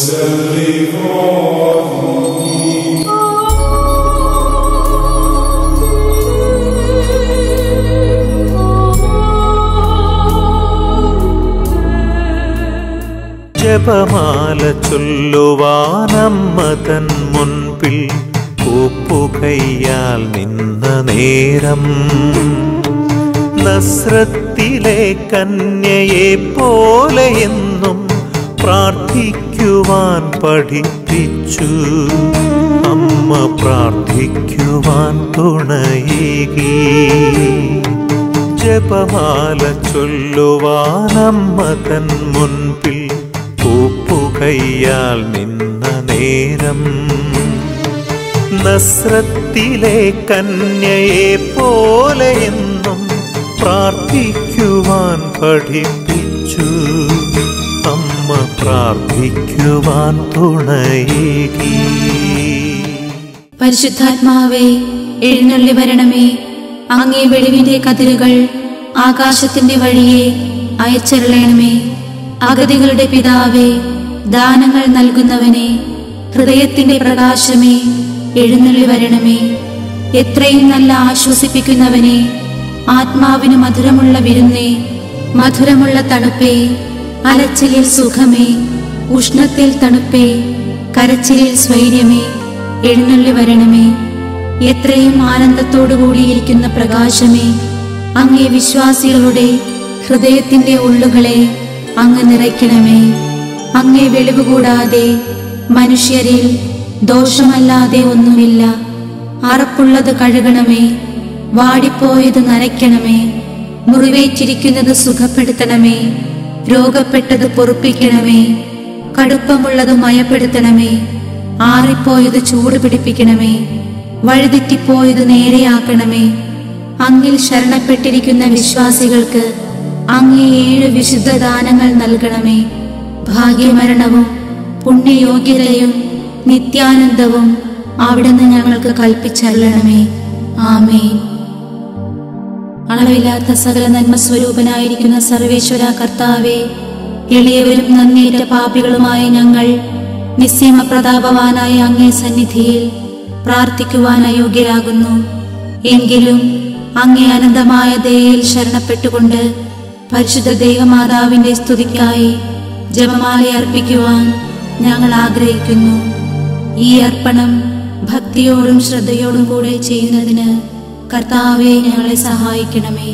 ജപമാല ചൊല്ലുവാനമ്മ തൻ മുൻപിൽ കൂപ്പുകയ്യാൽ നിന്ന നേരം നസ്രത്തിലെ കന്യയെ പോലെ എന്നും പ്രാർത്ഥിക്കുവാൻ പഠിപ്പിച്ചു അമ്മ പ്രാർത്ഥിക്കുവാൻ തുണയേകി ജപമാല ചൊല്ലുവാനമ്മ തൻ മുൻപിൽ കൂപ്പുകയ്യാൽ നിന്ന നേരം നസ്രത്തിലെ കന്യയെ പോലെ എന്നും പ്രാർത്ഥിക്കുവാൻ പഠിപ്പിച്ചു അമ്മ പ്രാർത്ഥിക്കുവാൻ തുണയേകി പരിശുദ്ധാത്മാവേ എഴുന്നള്ളി വരണമേ അങ്ങേ വെളിവിന്റെ കതിരുകൾ ആകാശത്തിന്റെ വഴിയെ അയച്ചരുളയണമേ അഗതികളുടെ പിതാവേ ദാനങ്ങൾ നൽകുന്നവനെ ഹൃദയത്തിന്റെ പ്രകാശമേ എഴുന്നള്ളി വരണമേ എത്രയും നല്ല ആശ്വസിപ്പിക്കുന്നവനെ ആത്മാവിന് മധുരമുള്ള വിരുന്നേ മധുരമുള്ള തണുപ്പേ അലച്ചിലിൽ സുഖമേ ഉഷ്ണത്തിൽ തണുപ്പേ കരച്ചിലിൽ സ്വൈര്യമേ എഴുന്നള്ളി വരണമേ എത്രയും ആനന്ദത്തോടു കൂടിയിരിക്കുന്ന പ്രകാശമേ അങ്ങേ വിശ്വാസികളുടെ ഹൃദയത്തിന്റെ ഉള്ളുകളെ അങ്ങ് നിറയ്ക്കണമേ അങ്ങേ വെളിവ് കൂടാതെ മനുഷ്യരിൽ ദോഷമല്ലാതെ ഒന്നുമില്ല അറപ്പുള്ളത് കഴുകണമേ വാടിപ്പോയത് നനയ്ക്കണമേ മുറിവേറ്റിരിക്കുന്നത് സുഖപ്പെടുത്തണമേ രോഗപ്പെട്ടത് പൊറുപ്പിക്കണമേ കടുപ്പമുള്ളത് മയപ്പെടുത്തണമേ ആറിപ്പോയത് ചൂട് പിടിപ്പിക്കണമേ വഴിതെറ്റിപ്പോയത് നേരെയാക്കണമേ അങ്ങിൽ ശരണപ്പെട്ടിരിക്കുന്ന വിശ്വാസികൾക്ക് അങ്ങേ ഏഴ് വിശുദ്ധ ദാനങ്ങൾ നൽകണമേ ഭാഗ്യമരണവും പുണ്യയോഗ്യതയും നിത്യാനന്ദവും അവിടുന്ന് ഞങ്ങൾക്ക് കൽപ്പിച്ചരുളണമേ ആമേൻ അളവില്ലാത്ത സകല നന്മ സ്വരൂപനായിരിക്കുന്ന സർവേശ്വര കർത്താവെ എളിയവരും നന്ദിയേറ്റ പാപികളുമായ ഞങ്ങൾ നിസ്സീമ പ്രതാപവാനായ അങ്ങേ സന്നിധിയിൽ പ്രാർത്ഥിക്കുവാൻ അയോഗ്യരാകുന്നു എങ്കിലും അങ്ങേ അനന്തമായ ദയയിൽ ശരണപ്പെട്ടുകൊണ്ട് പരിശുദ്ധ ദൈവമാതാവിന്റെ സ്തുതിക്കായി ജപമാല അർപ്പിക്കുവാൻ ഞങ്ങൾ ആഗ്രഹിക്കുന്നു ഈ അർപ്പണം ഭക്തിയോടും ശ്രദ്ധയോടും കൂടെ ചെയ്യുന്നതിന് കർത്താവെ ഞങ്ങളെ സഹായിക്കണമേ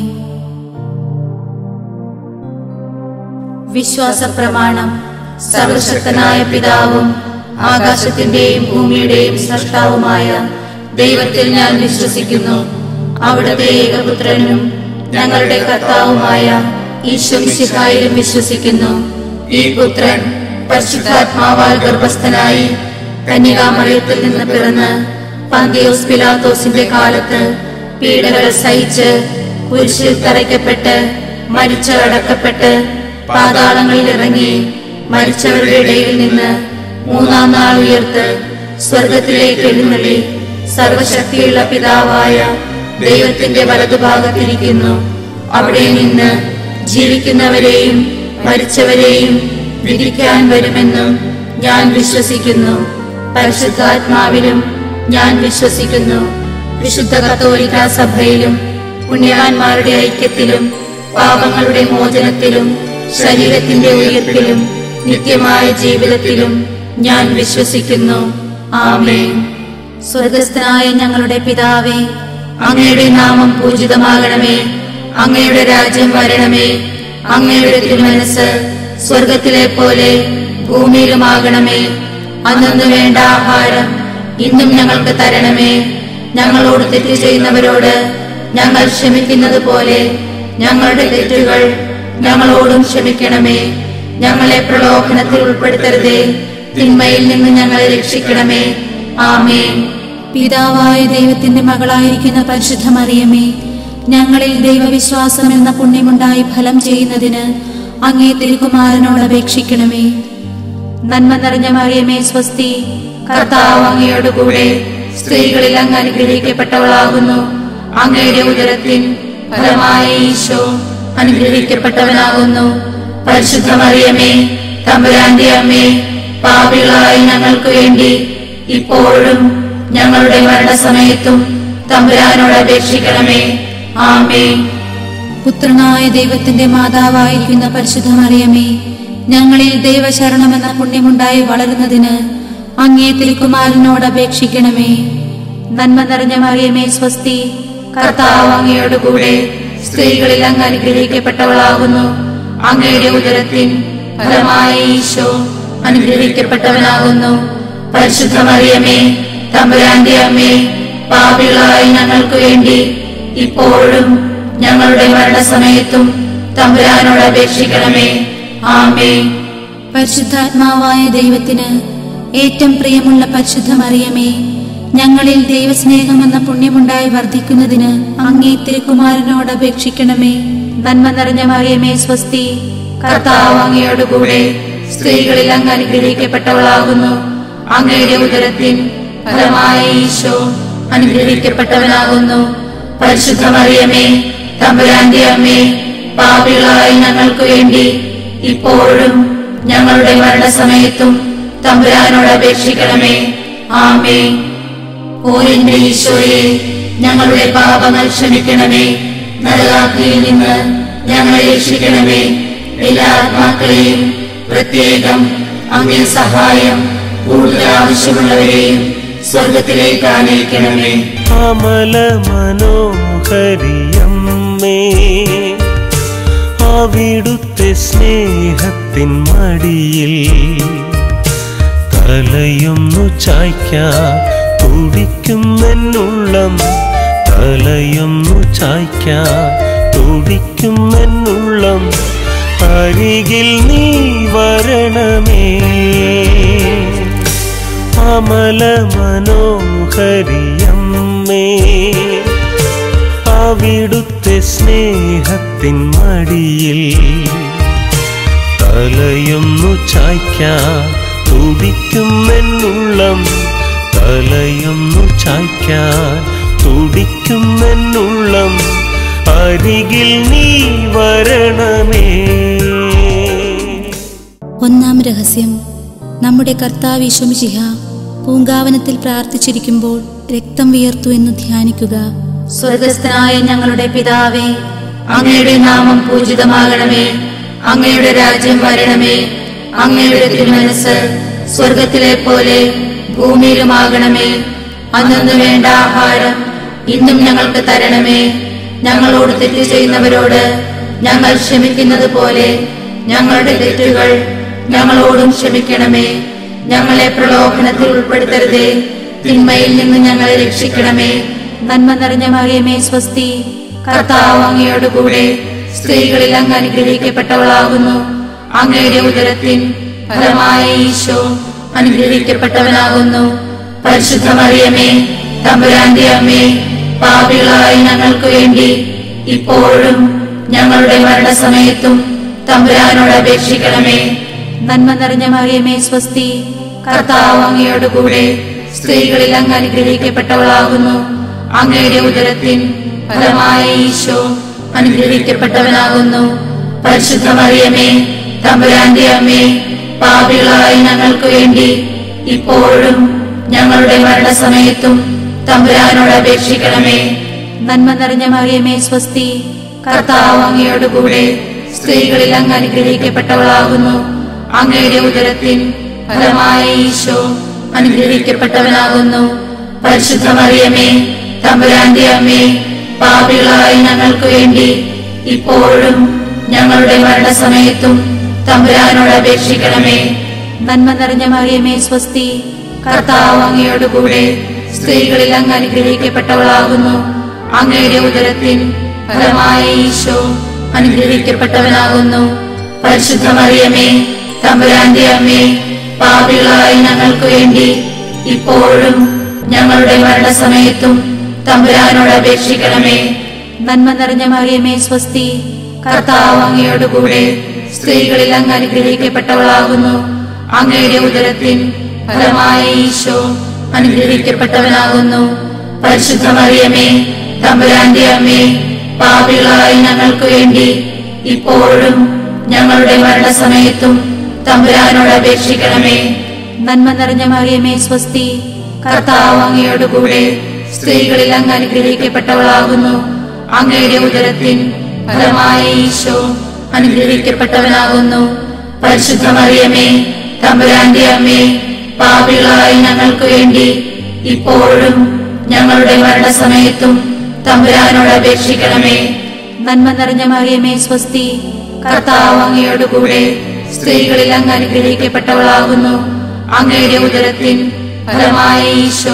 വിശ്വാസ പ്രമാണം സർവശക്തനായ പിതാവും ആകാശത്തിന്റെയും ഭൂമിയുടെയും സൃഷ്ടാവുമായ ദൈവത്തിൽ ഞാൻ വിശ്വസിക്കുന്നു അവിടുത്തെ ഏകപുത്രനും ഞങ്ങളുടെ കർത്താവുമായ ഈശ്വമിശിഹായിലും വിശ്വസിക്കുന്നു ഈ പുത്രൻ പരിശുദ്ധാത്മാവാൽ ഗർഭസ്ഥനായി കന്യകാമറിയത്തിൽ നിന്ന് പിറന്ന് പന്തിയോസ് പിലാത്തോസിന്റെ കാലത്ത് പീഡകൾ സഹിച്ച് കുരിശിൽ തറയ്ക്കപ്പെട്ട് മരിച്ച് അടക്കപ്പെട്ട് പാതാളങ്ങളിൽ ഇറങ്ങി മരിച്ചവരുടെ ഇടയിൽ നിന്ന് മൂന്നാം നാൾ ഉയർത്ത് സ്വർഗത്തിലേക്ക് എഴുന്നള്ളി സർവശക്തിയുള്ള പിതാവായ ദൈവത്തിന്റെ വലതുഭാഗത്തിരിക്കുന്നു അവിടെ നിന്ന് ജീവിക്കുന്നവരെയും മരിച്ചവരെയും വിധിക്കാൻ വരുമെന്നും ഞാൻ വിശ്വസിക്കുന്നു പരിശുദ്ധാത്മാവിലും ഞാൻ വിശ്വസിക്കുന്നു വിശുദ്ധ കത്തോലിക്ക സഭയിലും പുണ്യവാന്മാരുടെ ഐക്യത്തിലും പാപങ്ങളുടെ മോചനത്തിലും ശരീരത്തിന്റെ ഉയർപ്പിലും നിത്യമായ ജീവിതത്തിലും ഞാൻ വിശ്വസിക്കുന്നു ആമേൻ സ്വർഗസ്ഥനായ ഞങ്ങളുടെ പിതാവേ അങ്ങയുടെ നാമം പൂജിതമാകണമേ അങ്ങയുടെ രാജ്യം വരണമേ അങ്ങയുടെ തിരുമനസ് സ്വർഗത്തിലെ പോലെ ഭൂമിയിലുമാകണമേ അന്നു വേണ്ട ആഹാരം ഇന്നും ഞങ്ങൾക്ക് തരണമേ ഞങ്ങളോട് തെറ്റ് ചെയ്യുന്നവരോട് ഞങ്ങൾ ക്ഷമിക്കുന്നത് പോലെ ഞങ്ങളുടെ തെറ്റുകൾ ഞങ്ങളോടും ക്ഷമിക്കണമേ ഞങ്ങളെ പ്രലോഭനത്തിൽ ഉൾപ്പെടുത്തരുതേ തിന്മയിൽ നിന്ന് ഞങ്ങളെ രക്ഷിക്കണമേ ആമേൻ പിതാവായ ദൈവത്തിന്റെ മകളായിരിക്കുന്ന പരിശുദ്ധ മറിയമേ ഞങ്ങളിൽ ദൈവവിശ്വാസം എന്ന പുണ്യമുണ്ടായി ഫലം ചെയ്യുന്നതിന് അങ്ങേ തിരുകുമാരനോട് അപേക്ഷിക്കണമേ നന്മ നിറഞ്ഞ മറിയമേ സ്വസ്തി കർത്താവ് അങ്ങയോട് കൂടെ സ്ത്രീകളിൽ അങ്ങ് അനുഗ്രഹിക്കപ്പെട്ടവളാകുന്നു അങ്ങയുടെ ഉദരത്തിൻ ഫലമായ ഈശോ അനുഗ്രഹിക്കപ്പെട്ടവനാകുന്നു പരിശുദ്ധ മറിയമേ തമ്പുരാന്റെ അമ്മേ പാപികളായ ഞങ്ങൾക്ക് വേണ്ടി ഇപ്പോഴും ഞങ്ങളുടെ മരണസമയത്തും തമ്പുരാനോട് അപേക്ഷിക്കണമേ ആമേ പുത്രനായ ദൈവത്തിന്റെ മാതാവായിരിക്കുന്ന പരിശുദ്ധ മറിയമേ ഞങ്ങളിൽ ദൈവശരണമെന്ന പുണ്യമുണ്ടായി വളരുന്നതിന് അങ്ങേ തിരുക്കുമാരനോട് അപേക്ഷിക്കണമേ നന്മ നിറഞ്ഞ മറിയമേ സ്വസ്തി കർത്താവ് അങ്ങയോട് കൂടെ സ്ത്രീകളിൽ അങ്ങ് അനുഗ്രഹിക്കപ്പെട്ടവളാകുന്നു അങ്ങയുടെ ഉദരത്തിൻ ഫലമായ ഈശോ അനുഗ്രഹിക്കപ്പെട്ടവനാകുന്നു പരിശുദ്ധ മറിയമേ തമ്പുരാന്റെ അമ്മേ പാപികളായ ഞങ്ങൾക്ക് വേണ്ടി ഇപ്പോഴും ഞങ്ങളുടെ മരണസമയത്തും തമ്പുരാനോട് അപേക്ഷിക്കണമേ ആമേ പരിശുദ്ധാത്മാവായ ദൈവത്തിന് ഏറ്റവും പ്രിയമുള്ള പരിശുദ്ധ മറിയമേ ഞങ്ങളിൽ ദൈവസ്നേഹമെന്ന പുണ്യമുണ്ടായി വർദ്ധിക്കുന്നതിന് അങ്ങേ തിരുക്കുമാരനോട് അപേക്ഷിക്കണമേ നന്മ നിറഞ്ഞ മറിയമേ സ്വസ്തി കർത്താവ് അങ്ങയോട് കൂടെ സ്ത്രീകളിൽ അങ്ങ് അനുഗ്രഹിക്കപ്പെട്ടവളാകുന്നു അങ്ങയുടെ ഉദരത്തിൻ ഫലമായ ഈശോ അനുഗ്രഹിക്കപ്പെട്ടവനാകുന്നു പരിശുദ്ധ മറിയമേ തമ്പുരാന്റെ അമ്മേ പാപികളായ ഞങ്ങൾക്ക് വേണ്ടി ഇപ്പോഴും ഞങ്ങളുടെ മരണസമയത്തും തമ്പുരാനോട് അപേക്ഷിക്കണമേ ആമേ ഓ എന്റെ ഈശോയെ ഞങ്ങളുടെ പാപങ്ങൾ ക്ഷമിക്കണമേ നരകാഗ്നിയിൽ നിന്ന് ഞങ്ങളെ രക്ഷിക്കണമേ എല്ലാ ആത്മാക്കളെയും പ്രത്യേകം അങ്ങേ സഹായം കൂടുതൽ ആവശ്യമുള്ളവരെയും സ്വർഗത്തിലേക്ക് ആനയിക്കണമേ അമല മനോഹരിയമ്മേ അവിടുത്തെ സ്നേഹത്തിൻ മടിയിൽ തലയൊന്നു ചായ്ക്കാ തുടിക്കുമെന്നുള്ളം തലയൊന്നു ചായ്ക്കാ തുടിക്കുമെന്നുള്ളം അരികിൽ നീ വരണമേ അമല മനോഹരിയമ്മേ അവിടുത്തെ സ്നേഹത്തിൻ മടിയിൽ തലയൊന്നു ചായ്ക്കാ തുടിക്കുമെന്നുള്ളം തലയൊന്നു ചായ്ക്കാ തുടിക്കുമെന്നുള്ളം അരികിൽ നീ വരണമേ ഒന്നാം രഹസ്യം നമ്മുടെ കർത്താവ് ഈശോമിശിഹ പൂങ്കാവനത്തിൽ പ്രാർത്ഥിച്ചിരിക്കുമ്പോൾ രക്തം വിയർത്തു എന്ന് ധ്യാനിക്കുക സ്വർഗസ്ഥനായ ഞങ്ങളുടെ പിതാവേ അങ്ങയുടെ നാമം പൂജിതമാകണമേ അങ്ങയുടെ രാജ്യം വരണമേ അങ്ങയുടെ തിരുമനസ് സ്വർഗത്തിലെ പോലെ ഭൂമിയിലുമാകണമേ അന്നു വേണ്ട ആഹാരം ഇന്നും ഞങ്ങൾക്ക് തരണമേ ഞങ്ങളോട് തെറ്റ് ചെയ്യുന്നവരോട് ഞങ്ങൾ ക്ഷമിക്കുന്നത് പോലെ ഞങ്ങളുടെ തെറ്റുകൾ ഞങ്ങളോടും ക്ഷമിക്കണമേ ഞങ്ങളെ പ്രലോഭനത്തിൽ ഉൾപ്പെടുത്തരുതേ തിന്മയിൽ നിന്ന് ഞങ്ങളെ രക്ഷിക്കണമേ നന്മ നിറഞ്ഞ മറിയമേ സ്വസ്തി കർത്താവ് അങ്ങയോട് കൂടെ സ്ത്രീകളിൽ അങ്ങ് അനുഗ്രഹിക്കപ്പെട്ടവളാകുന്നു അങ്ങയുടെ ഉദരത്തിൻ ഫലമായ ഈശോ അനുഗ്രഹിക്കപ്പെട്ടവനാകുന്നു പരിശുദ്ധ മറിയമേ തമ്പുരാന്റെ അമ്മേ പാപികളായ ഞങ്ങൾക്ക് വേണ്ടി ഇപ്പോഴും ഞങ്ങളുടെ മരണസമയത്തും തമ്പുരാനോട് അപേക്ഷിക്കണമേ നന്മ നിറഞ്ഞ മറിയമേ സ്വസ്തി കർത്താവ് അങ്ങയോട് കൂടെ സ്ത്രീകളിൽ അങ്ങ് അനുഗ്രഹിക്കപ്പെട്ടവളാകുന്നു അങ്ങയുടെ ഉദരത്തിൻ ഫലമായ ഈശോ അനുഗ്രഹിക്കപ്പെട്ടവനാകുന്നു പരിശുദ്ധ മറിയമേ തമ്പുരാന്റെ അമ്മേ പാപികളായ ഞങ്ങൾക്ക് വേണ്ടി ഇപ്പോഴും ഞങ്ങളുടെ മരണസമയത്തും തമ്പുരാനോട് അപേക്ഷിക്കണമേ നന്മ നിറഞ്ഞ മറിയമേ സ്വസ്തി കർത്താവ് അങ്ങയോട് കൂടെ സ്ത്രീകളിൽ അങ്ങ് അനുഗ്രഹിക്കപ്പെട്ടവളാകുന്നു അങ്ങയുടെ ഉദരത്തിൻ ഫലമായ ഈശോ അനുഗ്രഹിക്കപ്പെട്ടവനാകുന്നു പരിശുദ്ധ മറിയമേ തമ്പുരാന്റെ അമ്മേ പാപികളായ ഞങ്ങൾക്ക് വേണ്ടി ഇപ്പോഴും ഞങ്ങളുടെ മരണസമയത്തും തമ്പുരാനോട് അപേക്ഷിക്കണമേ നന്മ നിറഞ്ഞ മറിയമേ സ്വസ്തി കർത്താവ് അങ്ങയോട് കൂടെ സ്ത്രീകളിൽ അങ്ങ് അനുഗ്രഹിക്കപ്പെട്ടവളാകുന്നു അങ്ങയുടെ ഉദരത്തിൻ ഫലമായ ഈശോ അനുഗ്രഹിക്കപ്പെട്ടവനാകുന്നു പരിശുദ്ധ മറിയമേ തമ്പുരാന്റെ അമ്മേ പാപികളായ ഞങ്ങൾക്ക് വേണ്ടി ഇപ്പോഴും ഞങ്ങളുടെ മരണസമയത്തും തമ്പുരാനോട് അപേക്ഷിക്കണമേ നന്മ നിറഞ്ഞ മറിയമേ സ്വസ്തി കർത്താവ് അങ്ങയോട് കൂടെ സ്ത്രീകളിൽ അങ്ങ് അനുഗ്രഹിക്കപ്പെട്ടവളാകുന്നു അങ്ങയുടെ ഉദരത്തിൻ ഫലമായ ഈശോ അനുഗ്രഹിക്കപ്പെട്ടവനാകുന്നു പരിശുദ്ധ മറിയമേ തമ്പുരാന്റെ അമ്മേ പാപികളായ ഞങ്ങൾക്ക് വേണ്ടി ഇപ്പോഴും ഞങ്ങളുടെ മരണസമയത്തും തമ്പുരാനോട് അപേക്ഷിക്കണമേ നന്മ നിറഞ്ഞ മറിയമേ സ്വസ്തി കർത്താവ് അങ്ങയോടുകൂടെ സ്ത്രീകളിൽ അങ്ങ് അനുഗ്രഹിക്കപ്പെട്ടവളാകുന്നു അങ്ങയുടെ ഉദരത്തിൻ ഫലമായ ഈശോ അനുഗ്രഹിക്കപ്പെട്ടവനാകുന്നു പരിശുദ്ധ മറിയമേ തമ്പുരാന്റെ അമ്മേ പാപികളായ ഞങ്ങൾക്ക് വേണ്ടി ഇപ്പോഴും ഞങ്ങളുടെ മരണസമയത്തും തമ്പുരാനോട് അപേക്ഷിക്കണമേ നന്മ നിറഞ്ഞ മറിയമേ സ്വസ്തി കർത്താവ് അങ്ങയോടുകൂടെ സ്ത്രീകളിൽ അങ്ങ് അനുഗ്രഹിക്കപ്പെട്ടവളാകുന്നു അങ്ങയുടെ ഉദരത്തിൻ ഫലമായ ഈശോ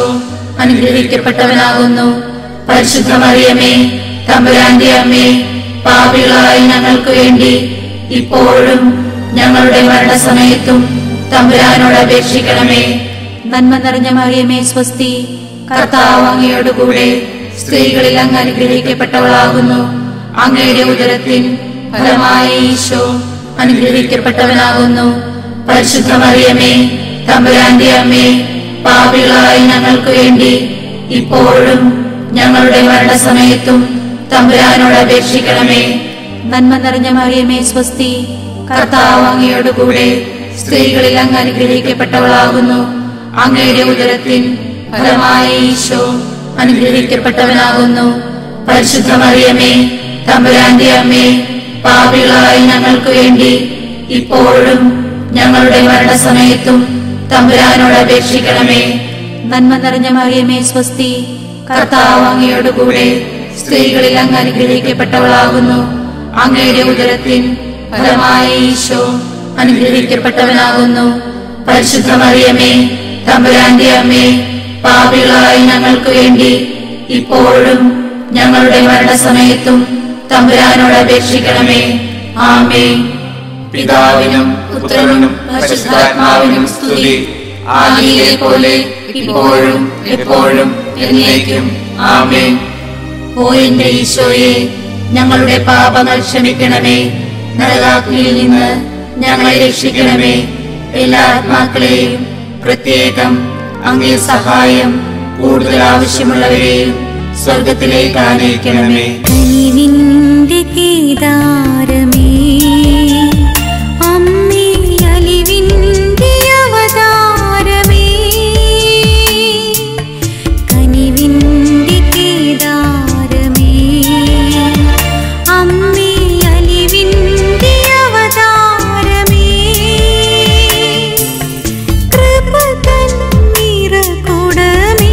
അനുഗ്രഹിക്കപ്പെട്ടവനാകുന്നു പരിശുദ്ധ മറിയമേ തമ്പുരാന്റെ അമ്മേ പാപികളായ ഞങ്ങൾക്ക് വേണ്ടി ഇപ്പോഴും ഞങ്ങളുടെ മരണസമയത്തും തമ്പുരാനോട് അപേക്ഷിക്കണമേ നന്മ നിറഞ്ഞ മറിയമേ സ്വസ്തി കർത്താവ് അങ്ങയോടുകൂടെ സ്ത്രീകളിൽ അങ്ങ് അനുഗ്രഹിക്കപ്പെട്ടവളാകുന്നു അങ്ങയുടെ ഉദരത്തിൻ ഫലമായ ഈശോ അനുഗ്രഹിക്കപ്പെട്ടവനാകുന്നു പരിശുദ്ധ മറിയമേ തമ്പുരാന്റെ അമ്മേ പാപികളായ ഞങ്ങൾക്ക് വേണ്ടി ഇപ്പോഴും ഞങ്ങളുടെ മരണസമയത്തും തമ്പുരാനോട് അപേക്ഷിക്കണമേ നന്മ നിറഞ്ഞ മറിയമേ സ്വസ്തി കർത്താവ് അങ്ങയോടുകൂടെ സ്ത്രീകളിൽ അങ്ങ് അനുഗ്രഹിക്കപ്പെട്ടവളാകുന്നു അങ്ങയുടെ ഉദരത്തിൻ ഫലമായ ഈശോ അനുഗ്രഹിക്കപ്പെട്ടവനാകുന്നു പരിശുദ്ധ മറിയമേ തമ്പുരാന്റെ അമ്മേ പാപികളായ ഞങ്ങൾക്ക് വേണ്ടി ഇപ്പോഴും ഞങ്ങളുടെ മരണസമയത്തും തമ്പുരാനോട് അപേക്ഷിക്കണമേ നന്മ നിറഞ്ഞ മറിയമേ സ്വസ്തി കർത്താവ് അങ്ങയോടുകൂടെ സ്ത്രീകളിൽ അങ്ങ് അനുഗ്രഹിക്കപ്പെട്ടവളാകുന്നു അങ്ങയുടെ ഉദരത്തിൻ ഫലമായ ഈശോ അനുഗ്രഹിക്കപ്പെട്ടവനാകുന്നു പരിശുദ്ധ മറിയമേ തമ്പുരാന്റെ അമ്മേ പാപികളായ ഞങ്ങൾക്ക് വേണ്ടി ഇപ്പോഴും ഞങ്ങളുടെ മരണസമയത്തും തമ്പുരാനോട് അപേക്ഷിക്കണമേ ആമേ പിതാവിനും പുത്രനും പരിശുദ്ധാത്മാവിനും സ്തുതി ആദിയിലെ പോലെ ഇപ്പോഴും എപ്പോഴും എന്നേക്കും ആമേൻ ഓ എന്റെ ഈശോയെ ഞങ്ങളുടെ പാപങ്ങൾ ക്ഷമിക്കണമേ നരകാഗ്നിയിൽ നിന്ന് ഞങ്ങളെ രക്ഷിക്കണമേ എല്ലാ ആത്മാക്കളെയും പ്രത്യേകം അങ്ങേ സഹായം കൂടുതൽ ആവശ്യമുള്ളവരെയും സ്വർഗത്തിലേക്ക് ആനയിക്കണമേ കനിവിന്റെ കേദാരമേ അമ്മേ അലിവിന്റെ അവതാരമേ കനിവിന്റെ കേദാരമേ അമ്മേ അലിവിന്റെ അവതാരമേ കൃപ തൻ നിറകുടമേ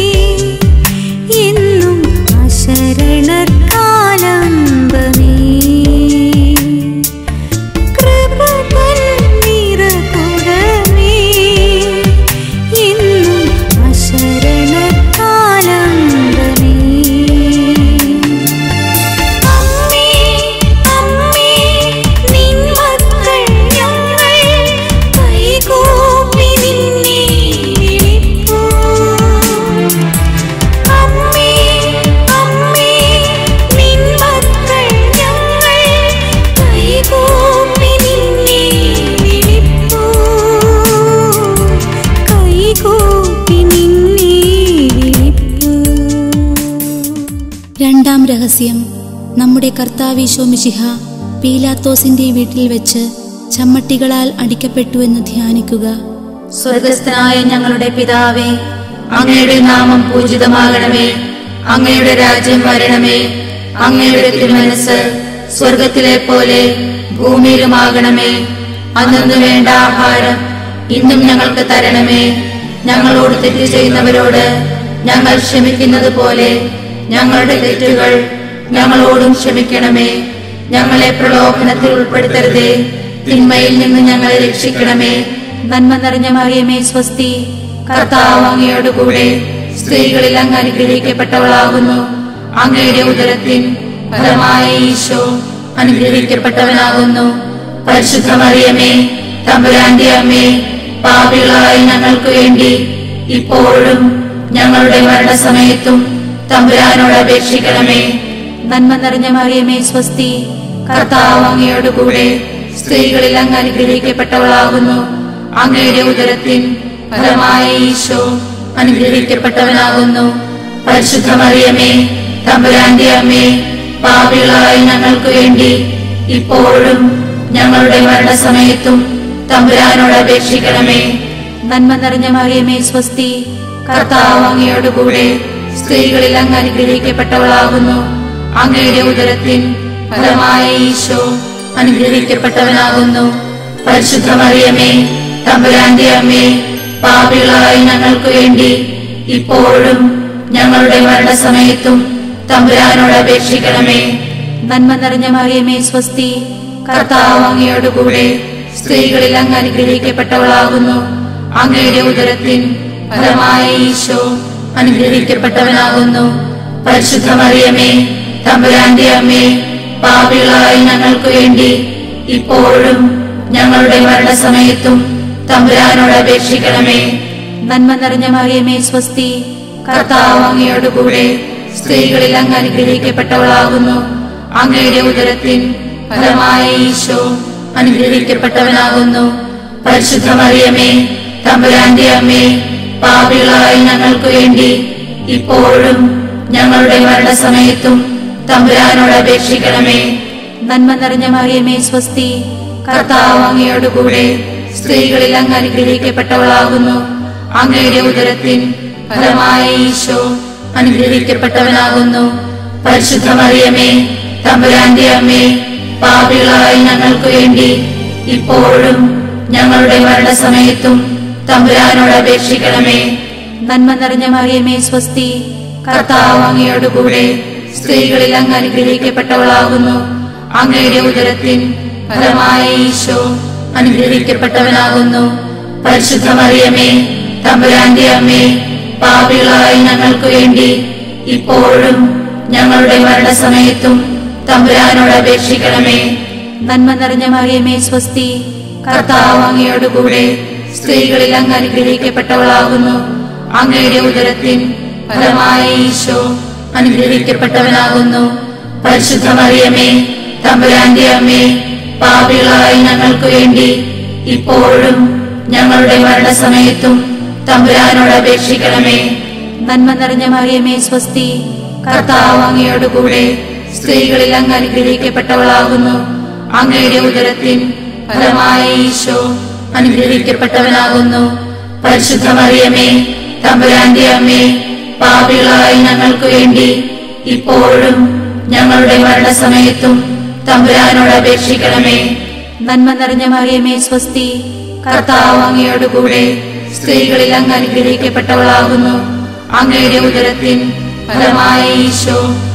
എന്നും അശരണക്കാലംബമേ കൃപ തൻ നിറകുടമേ എന്നും അശരണക്കാലംബമേ അമ്മേ അമ്മേ നിൻ മക്കൾ ഞങ്ങൾ കൈകൂപ്പി നിന്നെ വിളിപ്പൂ അമ്മേ അമ്മേ നിൻ മക്കൾ ഞങ്ങൾ കൈകൂപ്പി നിന്നെ വിളിപ്പൂ കൈകൂപ്പി നിന്നെ വിളിപ്പൂ രണ്ടാം രഹസ്യം നമ്മുടെ കർത്താവീശോ മിശിഹ പീലാത്തോസിന്റെ വീട്ടിൽ വെച്ച് ചമ്മട്ടികളാൽ അടിക്കപ്പെട്ടുവെന്ന് ധ്യാനിക്കുക സ്വർഗസ്ഥനായ ഞങ്ങളുടെ പിതാവേ അങ്ങയുടെ നാമം പൂജിതമാകണമേ അങ്ങയുടെ രാജ്യം വരണമേ അങ്ങയുടെ തിരുമനസ് സ്വർഗത്തിലെ പോലെ ഭൂമിയിലുമാകണമേ അന്നു വേണ്ട ആഹാരം ഇന്നും ഞങ്ങൾക്ക് തരണമേ ഞങ്ങളോട് തെറ്റ് ചെയ്യുന്നവരോട് ഞങ്ങൾ ക്ഷമിക്കുന്നത് പോലെ ഞങ്ങളുടെ തെറ്റുകൾ ഞങ്ങളോടും ക്ഷമിക്കണമേ ഞങ്ങളെ പ്രലോഭനത്തിൽ ഉൾപ്പെടുത്തരുതേ തിന്മയിൽ നിന്ന് ഞങ്ങളെ രക്ഷിക്കണമേ നന്മ നിറഞ്ഞ മറിയമേ സ്വസ്തി കർത്താവ് അങ്ങയോടുകൂടെ സ്ത്രീകളിൽ അങ്ങ് അനുഗ്രഹിക്കപ്പെട്ടവളാകുന്നു അങ്ങയുടെ ഉദരത്തിൻ ഫലമായ ഈശോ അനുഗ്രഹിക്കപ്പെട്ടവനാകുന്നു പരിശുദ്ധ മറിയമേ തമ്പുരാന്റെ അമ്മേ പാപികളായ ഞങ്ങൾക്ക് വേണ്ടി ഇപ്പോഴും ഞങ്ങളുടെ മരണസമയത്തും തമ്പുരാനോട് അപേക്ഷിക്കണമേ നന്മ നിറഞ്ഞ മറിയമേ സ്വസ്തി കർത്താവ് അങ്ങയോടുകൂടെ സ്ത്രീകളിൽ അങ്ങ് അനുഗ്രഹിക്കപ്പെട്ടവളാകുന്നു അങ്ങയുടെ ഉദരത്തിൻ ഫലമായ ഈശോ അനുഗ്രഹിക്കപ്പെട്ടവനാകുന്നു പരിശുദ്ധ മറിയമേ തമ്പുരാന്റെ അമ്മേ പാപികളായ ഞങ്ങൾക്ക് വേണ്ടി ഇപ്പോഴും ഞങ്ങളുടെ മരണസമയത്തും തമ്പുരാനോട് അപേക്ഷിക്കണമേ നന്മ നിറഞ്ഞ മറിയമേ സ്വസ്തി കർത്താവ് അങ്ങയോടുകൂടെ സ്ത്രീകളിൽ അങ്ങ് അനുഗ്രഹിക്കപ്പെട്ടവളാകുന്നു അങ്ങയുടെ ഉദരത്തിൻ ഫലമായ ഈശോ അനുഗ്രഹിക്കപ്പെട്ടവനാകുന്നു പരിശുദ്ധ മറിയമേ തമ്പുരാന്റെ അമ്മേ പാപികളായ ഞങ്ങൾക്ക് വേണ്ടി ഇപ്പോഴും ഞങ്ങളുടെ മരണസമയത്തും തമ്പുരാനോട് അപേക്ഷിക്കണമേ നന്മ നിറഞ്ഞ മറിയമേ സ്വസ്തി കർത്താവ് അങ്ങയോടുകൂടെ സ്ത്രീകളിൽ അങ്ങ് അനുഗ്രഹിക്കപ്പെട്ടവളാകുന്നു അങ്ങയുടെ ഉദരത്തിൻ ഫലമായ ഈശോ അനുഗ്രഹിക്കപ്പെട്ടവനാകുന്നു പരിശുദ്ധ മറിയമേ തമ്പുരാന്റെ അമ്മേ പാപികളായ ഞങ്ങൾക്ക് വേണ്ടി ഇപ്പോഴും ഞങ്ങളുടെ മരണസമയത്തും തമ്പുരാനോട് അപേക്ഷിക്കണമേ നന്മ നിറഞ്ഞ മറിയമേ സ്വസ്തി കർത്താവ് അങ്ങയോടുകൂടെ സ്ത്രീകളിൽ അങ്ങ് അനുഗ്രഹിക്കപ്പെട്ടവളാകുന്നു അങ്ങയുടെ ഉദരത്തിൻ ഫലമായ ഈശോ അനുഗ്രഹിക്കപ്പെട്ടവനാകുന്നു പരിശുദ്ധ മറിയമേ തമ്പുരാന്റെ അമ്മേ പാപികളായ ഞങ്ങൾക്ക് വേണ്ടി ഇപ്പോഴും ഞങ്ങളുടെ മരണസമയത്തും തമ്പുരാനോട് അപേക്ഷിക്കണമേ നന്മ നിറഞ്ഞ മറിയമേ സ്വസ്തി കർത്താവ് അങ്ങയോടുകൂടെ സ്ത്രീകളിൽ അങ്ങ് അനുഗ്രഹിക്കപ്പെട്ടവളാകുന്നു അങ്ങയുടെ ഉദരത്തിൻ ഫലമായ ഈശോ അനുഗ്രഹിക്കപ്പെട്ടവനാകുന്നു പരിശുദ്ധ മറിയമേ തമ്പുരാന്റെ അമ്മേ പാപികളായ ഞങ്ങൾക്ക് വേണ്ടി ഇപ്പോഴും ഞങ്ങളുടെ മരണസമയത്തും തമ്പുരാനോട് അപേക്ഷിക്കണമേ നന്മ നിറഞ്ഞ മറിയമേ സ്വസ്തി കർത്താവ് അങ്ങയോടുകൂടെ സ്ത്രീകളിൽ അങ്ങ് അനുഗ്രഹിക്കപ്പെട്ടവളാകുന്നു അങ്ങയുടെ ഉദരത്തിൻ ഫലമായ ഈശോ അനുഗ്രഹിക്കപ്പെട്ടവനാകുന്നു പരിശുദ്ധ മറിയമേ തമ്പുരാന്റെ അമ്മേ പാപികളായ ഞങ്ങൾക്ക് വേണ്ടി ഇപ്പോഴും ഞങ്ങളുടെ മരണസമയത്തും തമ്പുരാനോട് അപേക്ഷിക്കണമേ നന്മ നിറഞ്ഞ മറിയമേ സ്വസ്തി കർത്താവ് അങ്ങയോടുകൂടെ സ്ത്രീകളിൽ അങ്ങ് അനുഗ്രഹിക്കപ്പെട്ടവളാകുന്നു അങ്ങയുടെ ഉദരത്തിൻ ഫലമായ ഈശോ അനുഗ്രഹിക്കപ്പെട്ടവനാകുന്നു പരിശുദ്ധ മറിയമേ തമ്പുരാന്റെ അമ്മേ പാപികളായ ഞങ്ങൾക്ക് വേണ്ടി ഇപ്പോഴും ഞങ്ങളുടെ മരണസമയത്തും തമ്പുരാനോട് അപേക്ഷിക്കണമേ നന്മ നിറഞ്ഞ മറിയമേ സ്വസ്തി കർത്താവ് അങ്ങയോടുകൂടെ സ്ത്രീകളിൽ അങ്ങ് അനുഗ്രഹിക്കപ്പെട്ടവളാകുന്നു അങ്ങയുടെ ഉദരത്തിൻ ഫലമായ ഈശോ അനുഗ്രഹിക്കപ്പെട്ടവനാകുന്നു പരിശുദ്ധ മറിയമേ തമ്പുരാന്റെ അമ്മേ പാപികളായ ഞങ്ങൾക്ക് വേണ്ടി ഇപ്പോഴും ഞങ്ങളുടെ മരണസമയത്തും തമ്പുരാനോട് അപേക്ഷിക്കണമേ നന്മ നിറഞ്ഞ മറിയമേ സ്വസ്തി കർത്താവ് അങ്ങയോടുകൂടെ സ്ത്രീകളിൽ അങ്ങ് അനുഗ്രഹിക്കപ്പെട്ടവളാകുന്നു അങ്ങയുടെ ഉദരത്തിൻ ഫലമായ ഈശോ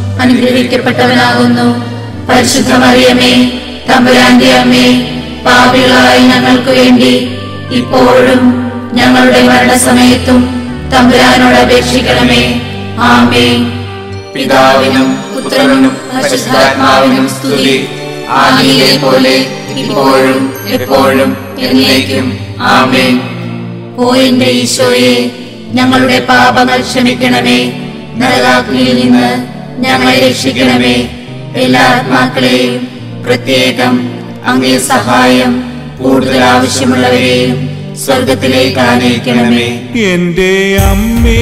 അനുഗ്രഹിക്കപ്പെട്ടവനാകുന്നു പരിശുദ്ധ മറിയമേ തമ്പുരാന്റെ അമ്മേ പാപികളായ ഞങ്ങൾക്ക് വേണ്ടി ഇപ്പോഴും ഞങ്ങളുടെ മരണസമയത്തും തമ്പുരാനോട് അപേക്ഷിക്കണമേ ആമേ പിതാവിനും പുത്രനും പരിശുദ്ധാത്മാവിനും സ്തുതി ആദിയിലെ പോലെ ഇപ്പോഴും എപ്പോഴും എന്നേക്കും ആമേൻ ഓ എന്റെ ഈശോയെ ഞങ്ങളുടെ പാപങ്ങൾ ക്ഷമിക്കണമേ നരകാഗ്നിയിൽ നിന്ന് ഞങ്ങളെ രക്ഷിക്കണമേ എല്ലാ ആത്മാക്കളെയും പ്രത്യേകം അങ്ങേ സഹായം കൂടുതൽ ആവശ്യമുള്ളവരെയും സ്വർഗത്തിലേക്ക് ആനയിക്കണമേ എന്റെ അമ്മേ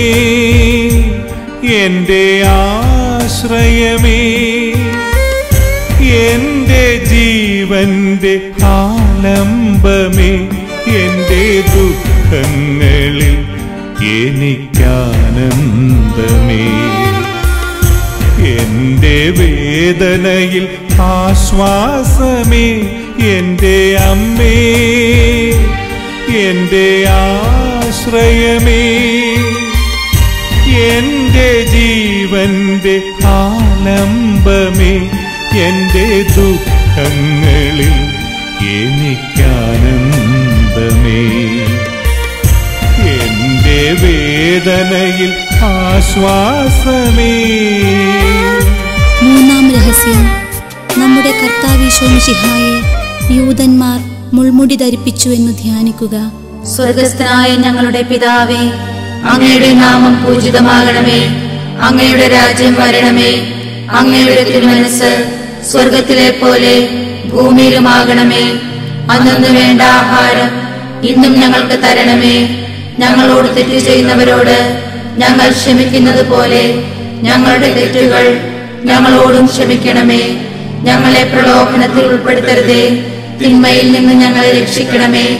എന്റെ ആശ്രയമേ എന്റെ ജീവന്റെ ആലംബമേ എന്റെ ദുഃഖങ്ങളിൽ എനിക്കാനന്ദമേ എന്റെ വേദനയിൽ ആശ്വാസമേ എന്റെ അമ്മേ എന്റെ ആശ്രയമേ എന്റെ ജീവന്റെ ആലംബമേ എന്റെ ദുഃഖങ്ങളിൽ എനിക്കാനന്ദമേ എന്റെ വേദനയിൽ ആശ്വാസമേ മൂന്നാം രഹസ്യം നമ്മുടെ കർത്താവിശോമിഷിഹായെ യൂതന്മാർ മുൾമുടി ധരിപ്പിച്ചു എന്ന് ധ്യാനിക്കുക സ്വർഗസ്ഥനായ ഞങ്ങളുടെ പിതാവേ അങ്ങയുടെ നാമം പൂജിതമാകണമേ അങ്ങയുടെ രാജ്യം വരണമേ അങ്ങയുടെ തിരുമനസ് സ്വർഗത്തിലെ പോലെ ഭൂമിയിലുമാകണമേ അന്നു വേണ്ട ആഹാരം ഇന്നും ഞങ്ങൾക്ക് തരണമേ ഞങ്ങളോട് തെറ്റ് ചെയ്യുന്നവരോട് ഞങ്ങൾ ക്ഷമിക്കുന്നത് പോലെ ഞങ്ങളുടെ തെറ്റുകൾ ഞങ്ങളോടും ക്ഷമിക്കണമേ ഞങ്ങളെ പ്രലോഭനത്തിൽ ഉൾപ്പെടുത്തരുതേ തിന്മയിൽ നിന്ന് ഞങ്ങളെ രക്ഷിക്കണമേ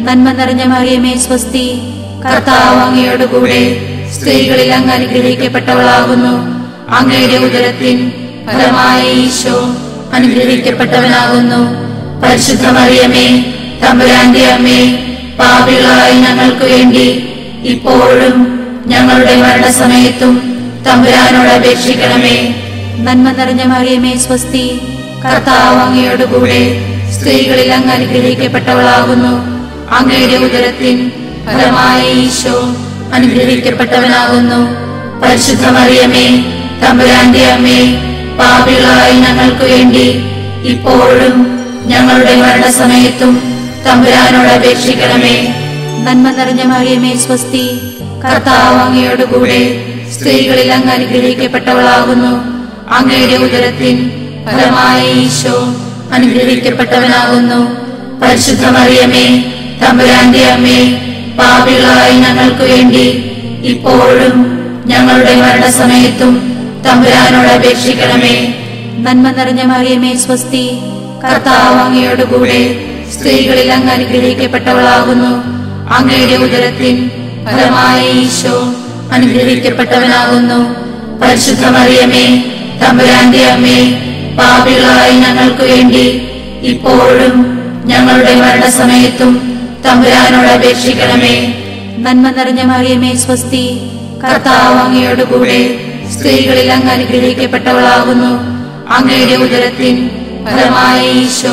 നന്മ നിറഞ്ഞ മറിയമേ സ്വസ്തി കർത്താവ് അങ്ങയോടുകൂടെ സ്ത്രീകളിൽ അങ്ങ് അനുഗ്രഹിക്കപ്പെട്ടവളാകുന്നു അങ്ങയുടെ ഉദരത്തിൻ ഫലമായ ഈശോ അനുഗ്രഹിക്കപ്പെട്ടവനാകുന്നു പരിശുദ്ധ മറിയമേ തമ്പുരാന്റെ അമ്മേ പാപികളായ ഞങ്ങൾക്ക് വേണ്ടി ഇപ്പോഴും ഞങ്ങളുടെ മരണസമയത്തും തമ്പുരാനോട് അപേക്ഷിക്കണമേ നന്മ നിറഞ്ഞ മറിയമേ സ്വസ്തി കർത്താവ് അങ്ങയോടുകൂടെ സ്ത്രീകളിൽ അങ്ങ് അനുഗ്രഹിക്കപ്പെട്ടവളാകുന്നു അങ്ങയുടെ ഉദരത്തിൻ ഫലമായ ഈശോ അനുഗ്രഹിക്കപ്പെട്ടവനാകുന്നു പരിശുദ്ധ മറിയമേ തമ്പുരാന്റെ അമ്മേ പാപികളായ ഞങ്ങൾക്ക് വേണ്ടി ഇപ്പോഴും ഞങ്ങളുടെ മരണസമയത്തും തമ്പുരാനോട് അപേക്ഷിക്കണമേ നന്മ നിറഞ്ഞ മറിയമേ സ്വസ്തി കർത്താവ് അങ്ങയോടുകൂടെ സ്ത്രീകളിൽ അങ്ങ് അനുഗ്രഹിക്കപ്പെട്ടവളാകുന്നു അങ്ങയുടെ ഉദരത്തിൻ ഫലമായ ഈശോ അനുഗ്രഹിക്കപ്പെട്ടവനാകുന്നു പരിശുദ്ധ മറിയമേ തമ്പുരാന്റെ അമ്മേ പാപികളായ ഞങ്ങൾക്ക് വേണ്ടി ഇപ്പോഴും ഞങ്ങളുടെ മരണസമയത്തും തമ്പുരാനോട് അപേക്ഷിക്കണമേ നന്മ നിറഞ്ഞ മറിയമേ സ്വസ്തി കർത്താവ് അങ്ങയോടുകൂടെ സ്ത്രീകളിൽ അങ്ങ് അനുഗ്രഹിക്കപ്പെട്ടവളാകുന്നു അങ്ങയുടെ ഉദരത്തിൻ ഫലമായ ഈശോ അനുഗ്രഹിക്കപ്പെട്ടവനാകുന്നു പരിശുദ്ധ മറിയമേ തമ്പുരാന്റെ അമ്മേ പാപികളായ ഞങ്ങൾക്ക് വേണ്ടി ഇപ്പോഴും ഞങ്ങളുടെ മരണസമയത്തും തമ്പുരാനോട് അപേക്ഷിക്കണമേ നന്മ നിറഞ്ഞ മറിയമേ സ്വസ്തി കർത്താവ് അങ്ങയോടുകൂടെ സ്ത്രീകളിൽ അങ്ങ് അനുഗ്രഹിക്കപ്പെട്ടവളാകുന്നു അങ്ങയുടെ ഉദരത്തിൻ ഫലമായ ഈശോ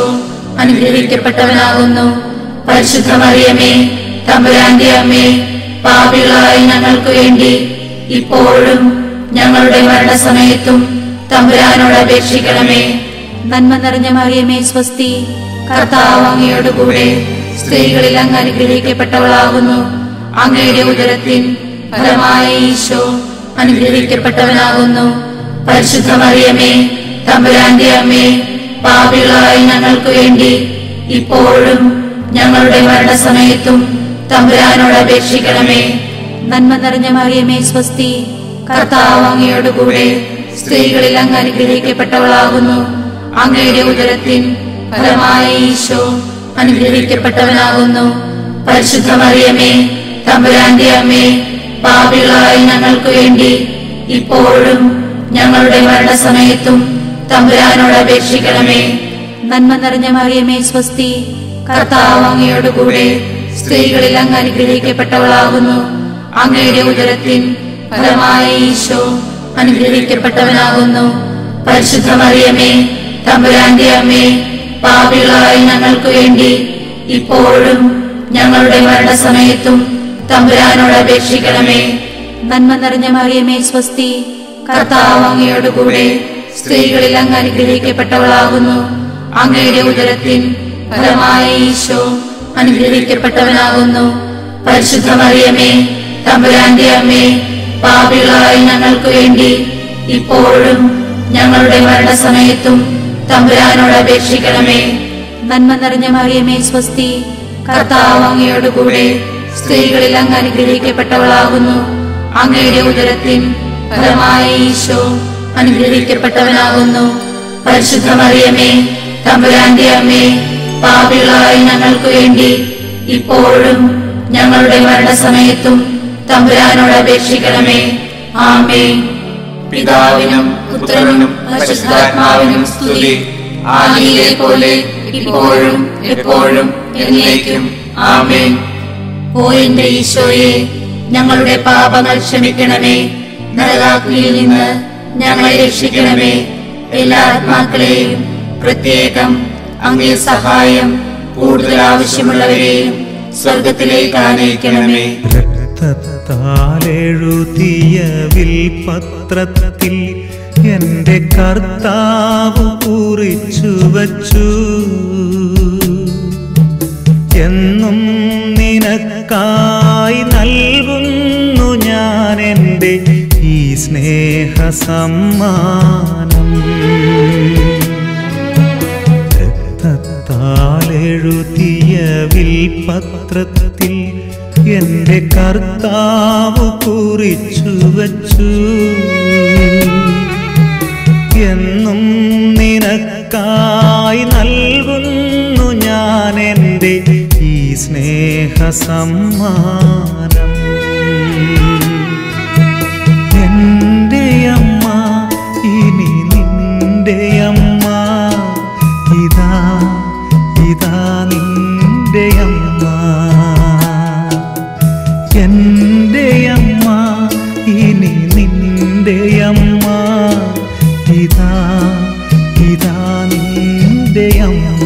അനുഗ്രഹിക്കപ്പെട്ടവനാകുന്നു പരിശുദ്ധ മറിയമേ തമ്പുരാന്റെ അമ്മേ പാപികളായ ഞങ്ങൾക്ക് വേണ്ടി ഇപ്പോഴും ഞങ്ങളുടെ മരണസമയത്തും തമ്പുരാനോട് അപേക്ഷിക്കണമേ നന്മ നിറഞ്ഞ മറിയമേ സ്വസ്തി കർത്താവ് അങ്ങയോടുകൂടെ സ്ത്രീകളിൽ അങ്ങ് അനുഗ്രഹിക്കപ്പെട്ടവളാകുന്നു അങ്ങയുടെ ഉദരത്തിൻ ഫലമായ ഈശോ അനുഗ്രഹിക്കപ്പെട്ടവനാകുന്നു പരിശുദ്ധ മറിയമേ തമ്പുരാന്റെ അമ്മേ പാപികളായ ഞങ്ങൾക്ക് വേണ്ടി ഇപ്പോഴും ഞങ്ങളുടെ മരണസമയത്തും തമ്പുരാനോട് അപേക്ഷിക്കണമേ നന്മ നിറഞ്ഞ മറിയമേ സ്വസ്തി കർത്താവ് അങ്ങയോടുകൂടെ സ്ത്രീകളിൽ അങ്ങ് അനുഗ്രഹിക്കപ്പെട്ടവളാകുന്നു അങ്ങയുടെ ഉദരത്തിൻ ഫലമായ ഈശോ അനുഗ്രഹിക്കപ്പെട്ടവനാകുന്നു പരിശുദ്ധ മറിയമേ തമ്പുരാന്റെ അമ്മേ പാപികളായ ഞങ്ങൾക്ക് വേണ്ടി ഇപ്പോഴും ഞങ്ങളുടെ മരണസമയത്തും തമ്പുരാനോട് അപേക്ഷിക്കണമേ നന്മ നിറഞ്ഞ മറിയമേ സ്വസ്തി കർത്താവ് അങ്ങയോടുകൂടെ സ്ത്രീകളിൽ അങ്ങ് അനുഗ്രഹിക്കപ്പെട്ടവളാകുന്നു അങ്ങയുടെ ഉദരത്തിൻ ഫലമായ ഈശോ അനുഗ്രഹിക്കപ്പെട്ടവനാകുന്നു പരിശുദ്ധ മറിയമേ തമ്പുരാന്റെ അമ്മേ പാപികളായ ഞങ്ങൾക്ക് വേണ്ടി ഇപ്പോഴും ഞങ്ങളുടെ മരണസമയത്തും തമ്പുരാനോട് അപേക്ഷിക്കണമേ നന്മ നിറഞ്ഞ മറിയമേ സ്വസ്തി കർത്താവ് അങ്ങയോടുകൂടെ സ്ത്രീകളിൽ അങ്ങ് അനുഗ്രഹിക്കപ്പെട്ടവളാകുന്നു അങ്ങയുടെ ഉദരത്തിൻ ഫലമായ ഈശോ അനുഗ്രഹിക്കപ്പെട്ടവനാകുന്നു പരിശുദ്ധ മറിയമേ തമ്പുരാന്റെ അമ്മേ പാപികളായ ഞങ്ങൾക്ക് വേണ്ടി ഇപ്പോഴും ഞങ്ങളുടെ മരണസമയത്തും തമ്പുരാനോട് അപേക്ഷിക്കണമേ നന്മ നിറഞ്ഞ മറിയമേ സ്വസ്തി കർത്താവ് അങ്ങയോടുകൂടെ സ്ത്രീകളിൽ അങ്ങ് അനുഗ്രഹിക്കപ്പെട്ടവളാകുന്നു അങ്ങയുടെ ഉദരത്തിൻ ഫലമായ ഈശോ അനുഗ്രഹിക്കപ്പെട്ടവനാകുന്നു പരിശുദ്ധ മറിയമേ തമ്പുരാന്റെ അമ്മേ പാപികളായ ഞങ്ങൾക്ക് വേണ്ടി ഇപ്പോഴും ഞങ്ങളുടെ മരണസമയത്തും തമ്പുരാനോട് അപേക്ഷിക്കണമേ ആമേ പിതാവിനും പുത്രനും പരിശുദ്ധാത്മാവിനും സ്തുതി ആദിയിലെ പോലെ ഇപ്പോഴും എപ്പോഴും എന്നേക്കും ആമേൻ ഓ എന്റെ ഈശോയെ ഞങ്ങളുടെ പാപങ്ങൾ ക്ഷമിക്കണമേ നരകാഗ്നിയിൽ നിന്ന് ഞങ്ങളെ രക്ഷിക്കണമേ എല്ലാ ആത്മാക്കളെയും പ്രത്യേകം അങ്ങേ സഹായം കൂടുതൽ ആവശ്യമുള്ളവരെയും സ്വർഗത്തിലേക്ക് ആനയിക്കണമേ രക്തത്താലെഴുതിയ വിൽപത്രത്തിൽ എൻ്റെ കർത്താവ് കുറിച്ചു വച്ചു എന്നും നിനക്കായി നൽകുന്നു ഞാൻ എൻ്റെ ഈ സ്നേഹ സമ്മാനം രക്തത്താലെഴുതിയ വിൽപത്രത്തിൽ എൻ്റെ കർത്താവ് കുറിച്ചു വച്ചു എന്നും നിനക്കായി നൽകുന്നു ഞാൻ എൻ്റെ ഈ സ്നേഹ സ്നേഹസമ്മാനം എൻ്റെ അമ്മ ഇനി നിന്റെ അമ്മ ഇതാ ഇതാ നിന്റെ അമ്മ എൻ്റെ അമ്മ ഇനി നിന്റെ അമ്മ ഇതാ ഇതാ നിന്റെ അമ്മ